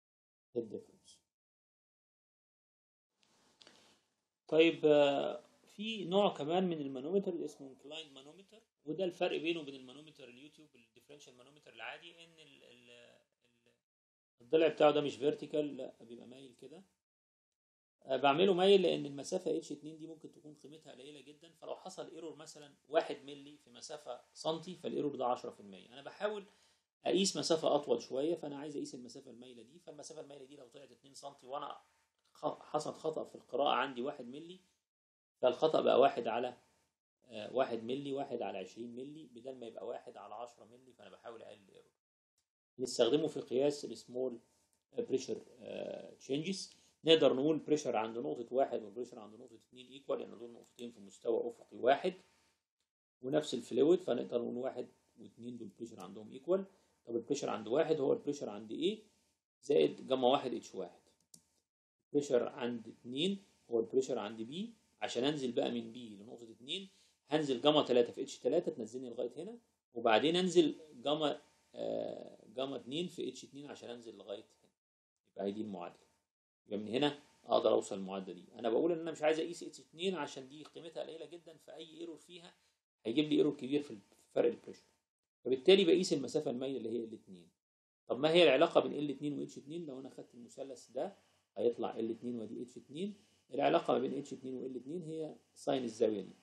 هيد ديفرنس طيب آه، في نوع كمان من المانومتر اللي اسمه انكلايند مانومتر وده الفرق بينه وبين المانومتر اليوتيوب الديفرنشال مانومتر العادي ان ال ال ال- الضلع بتاعه ده مش فيرتيكال لا بيبقى مايل كده آه، بعمله مايل لان المسافه اتش 2 دي ممكن تكون قيمتها قليله جدا فلو حصل ايرور مثلا 1 مللي في مسافه سنتي فالايرور ده 10% انا بحاول اقيس مسافه اطول شويه فانا عايز اقيس المسافه المايله دي فالمسافه المايله دي لو طلعت 2 سم وانا خ- حصل خطا في القراءه عندي 1 مللي فالخطا بقى واحد على آه، واحد ملي واحد على 20 ملي بدل ما يبقى واحد على 10 ملي فانا بحاول اقلل الايرور نستخدمه في قياس السمول بريشر تشينجز نقدر نقول بريشر عند نقطة واحد والبريشر عند نقطة اتنين ايكوال لأن دول نقطتين في مستوى أفقي واحد ونفس الفلويد فنقدر نقول واحد واثنين دول بريشر عندهم ايكوال طب البريشر عند واحد هو البريشر عند ايه زائد جاما واحد اتش واحد البريشر عند اتنين هو البريشر عند بي عشان انزل بقى من بي لنقطة اتنين هنزل جاما تلاتة في اتش تلاتة تنزلني لغاية هنا وبعدين انزل جاما آه جاما اتنين في اتش اتنين عشان انزل لغاية هنا يبقى هي دي المعادلة يبقى من هنا اقدر اوصل المعادلة دي انا بقول ان انا مش عايز اقيس اتش اتنين عشان دي قيمتها قليلة جدا فاي ايرور فيها هيجيب لي ايرور كبير في فرق البريشر فبالتالي بقيس المسافة المايلة اللي هي ال2 طب ما هي العلاقة بين L2 و H2 لو انا خدت المثلث ده هيطلع L2 ودي H2 العلاقة ما بين H2 و L2 هي ساين الزاوية دي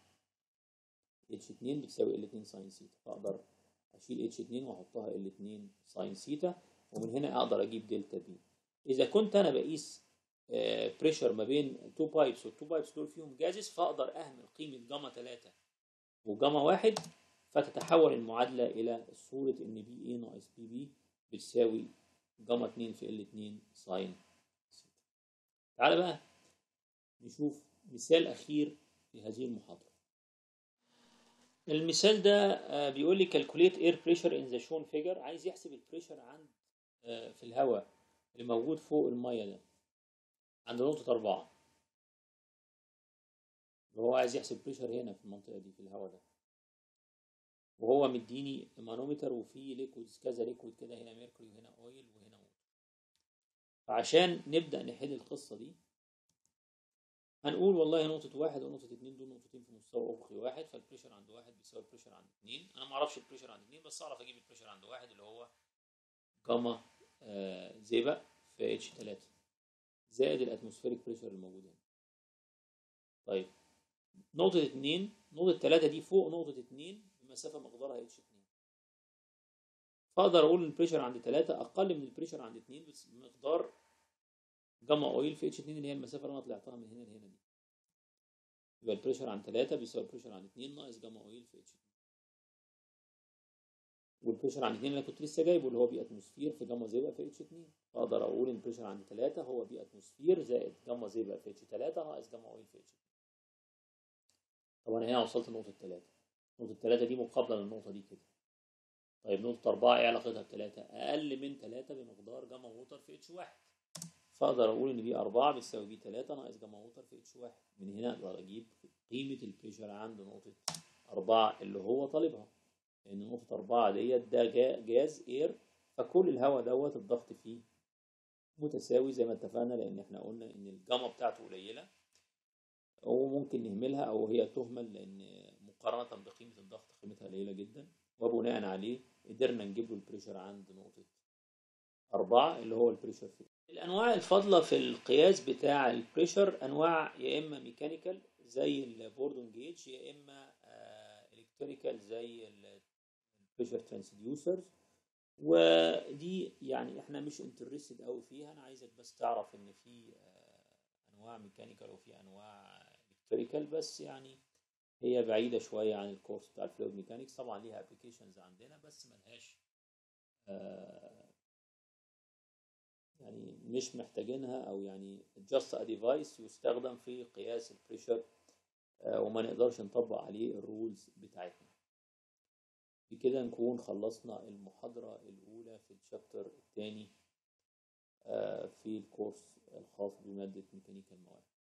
H2 بتساوي L2 ساين سيتا فاقدر اشيل H2 واحطها L2 ساين سيتا ومن هنا اقدر اجيب دلتا بي اذا كنت انا بقيس بريشر ما بين تو بايبس والتو بايبس دول فيهم جازز فاقدر اهمل قيمة جاما 3 وجاما 1 فتتحول المعادلة إلى صورة إن بي إيه ناقص بي بي بتساوي جاما 2 في ال 2 ساين سيتا. تعالى بقى نشوف مثال أخير في هذه المحاضرة. المثال ده آه، بيقول لي calculate air pressure in the shown figure عايز يحسب البريشر عند آه، في الهواء اللي موجود فوق المية ده عند نقطة أربعة. هو عايز يحسب بريشر هنا في المنطقة دي في الهواء ده. وهو مديني مانومتر وفيه ليكويدز كذا ليكويد كده هنا ميركوري وهنا اويل وهنا ووتر فعشان نبدأ نحل القصة دي هنقول والله نقطة واحد ونقطة اتنين دول نقطتين في مستوى أفقي واحد فالبريشر عند واحد بيساوي البريشر عند اتنين أنا معرفش البريشر عند اتنين بس أعرف أجيب البريشر عند واحد اللي هو جاما آه زئبق في اتش تلاتة زائد الأتموسفيريك بريشر الموجود هنا طيب نقطة اتنين نقطة تلاتة دي فوق نقطة اتنين بمسافة مقدارها اتش اتنين فأقدر أقول البريشر عند تلاتة أقل من البريشر عند اتنين بس بمقدار جاما أويل في اتش اتنين اللي هي المسافة اللي أنا طلعتها من هنا لهنا دي يبقى البريشر عند تلاتة بيساوي البريشر عند اتنين ناقص جاما أويل في اتش اتنين والبريشر عند اتنين اللي أنا كنت لسه جايبه اللي هو بي أتموسفير في جاما زئبق في اتش اتنين فأقدر أقول إن البريشر عند تلاتة هو بي أتموسفير زائد جاما زئبق في اتش تلاتة ناقص جاما أويل في اتش اتنين طب أنا هنا وصلت لنقطة تلاتة نقطة تلاتة دي مقابلة للنقطة دي كده طيب نقطة أربعة إيه علاقتها بتلاتة؟ أقل من تلاتة بمقدار جاما ووتر في اتش واحد فأقدر أقول إن بي أربعة بتساوي بي تلاتة ناقص جاما ووتر في اتش واحد من هنا أقدر أجيب قيمة البريشر عند نقطة أربعة اللي هو طالبها لأن نقطة أربعة ديت ده جا- جاز إير فكل الهواء دوت الضغط فيه متساوي زي ما اتفقنا لأن إحنا قلنا إن الجاما بتاعته قليلة وممكن نهملها أو هي تهمل لأن مقارنة بقيمة الضغط قيمتها قليلة جدا وبناء عليه قدرنا نجيب له البريشر عند نقطة أربعة اللي هو البريشر في الأنواع الفاضلة في القياس بتاع البريشر أنواع يا إما ميكانيكال زي البوردون جيج يا إما إلكتريكال زي البريشر ترانسديوسرز ودي يعني احنا مش انترستد قوي فيها انا عايزك بس تعرف ان في آه، انواع ميكانيكال وفي انواع الكتريكال بس يعني هي بعيدة شوية عن الكورس بتاع الفلويد ميكانيكس طبعا ليها ابلكيشنز عندنا بس ملهاش آه، يعني مش محتاجينها او يعني just a device يستخدم في قياس البريشر آه، وما نقدرش نطبق عليه الرولز بتاعتنا بكده نكون خلصنا المحاضرة الأولى في الشابتر الثاني في الكورس الخاص بمادة ميكانيكا المواد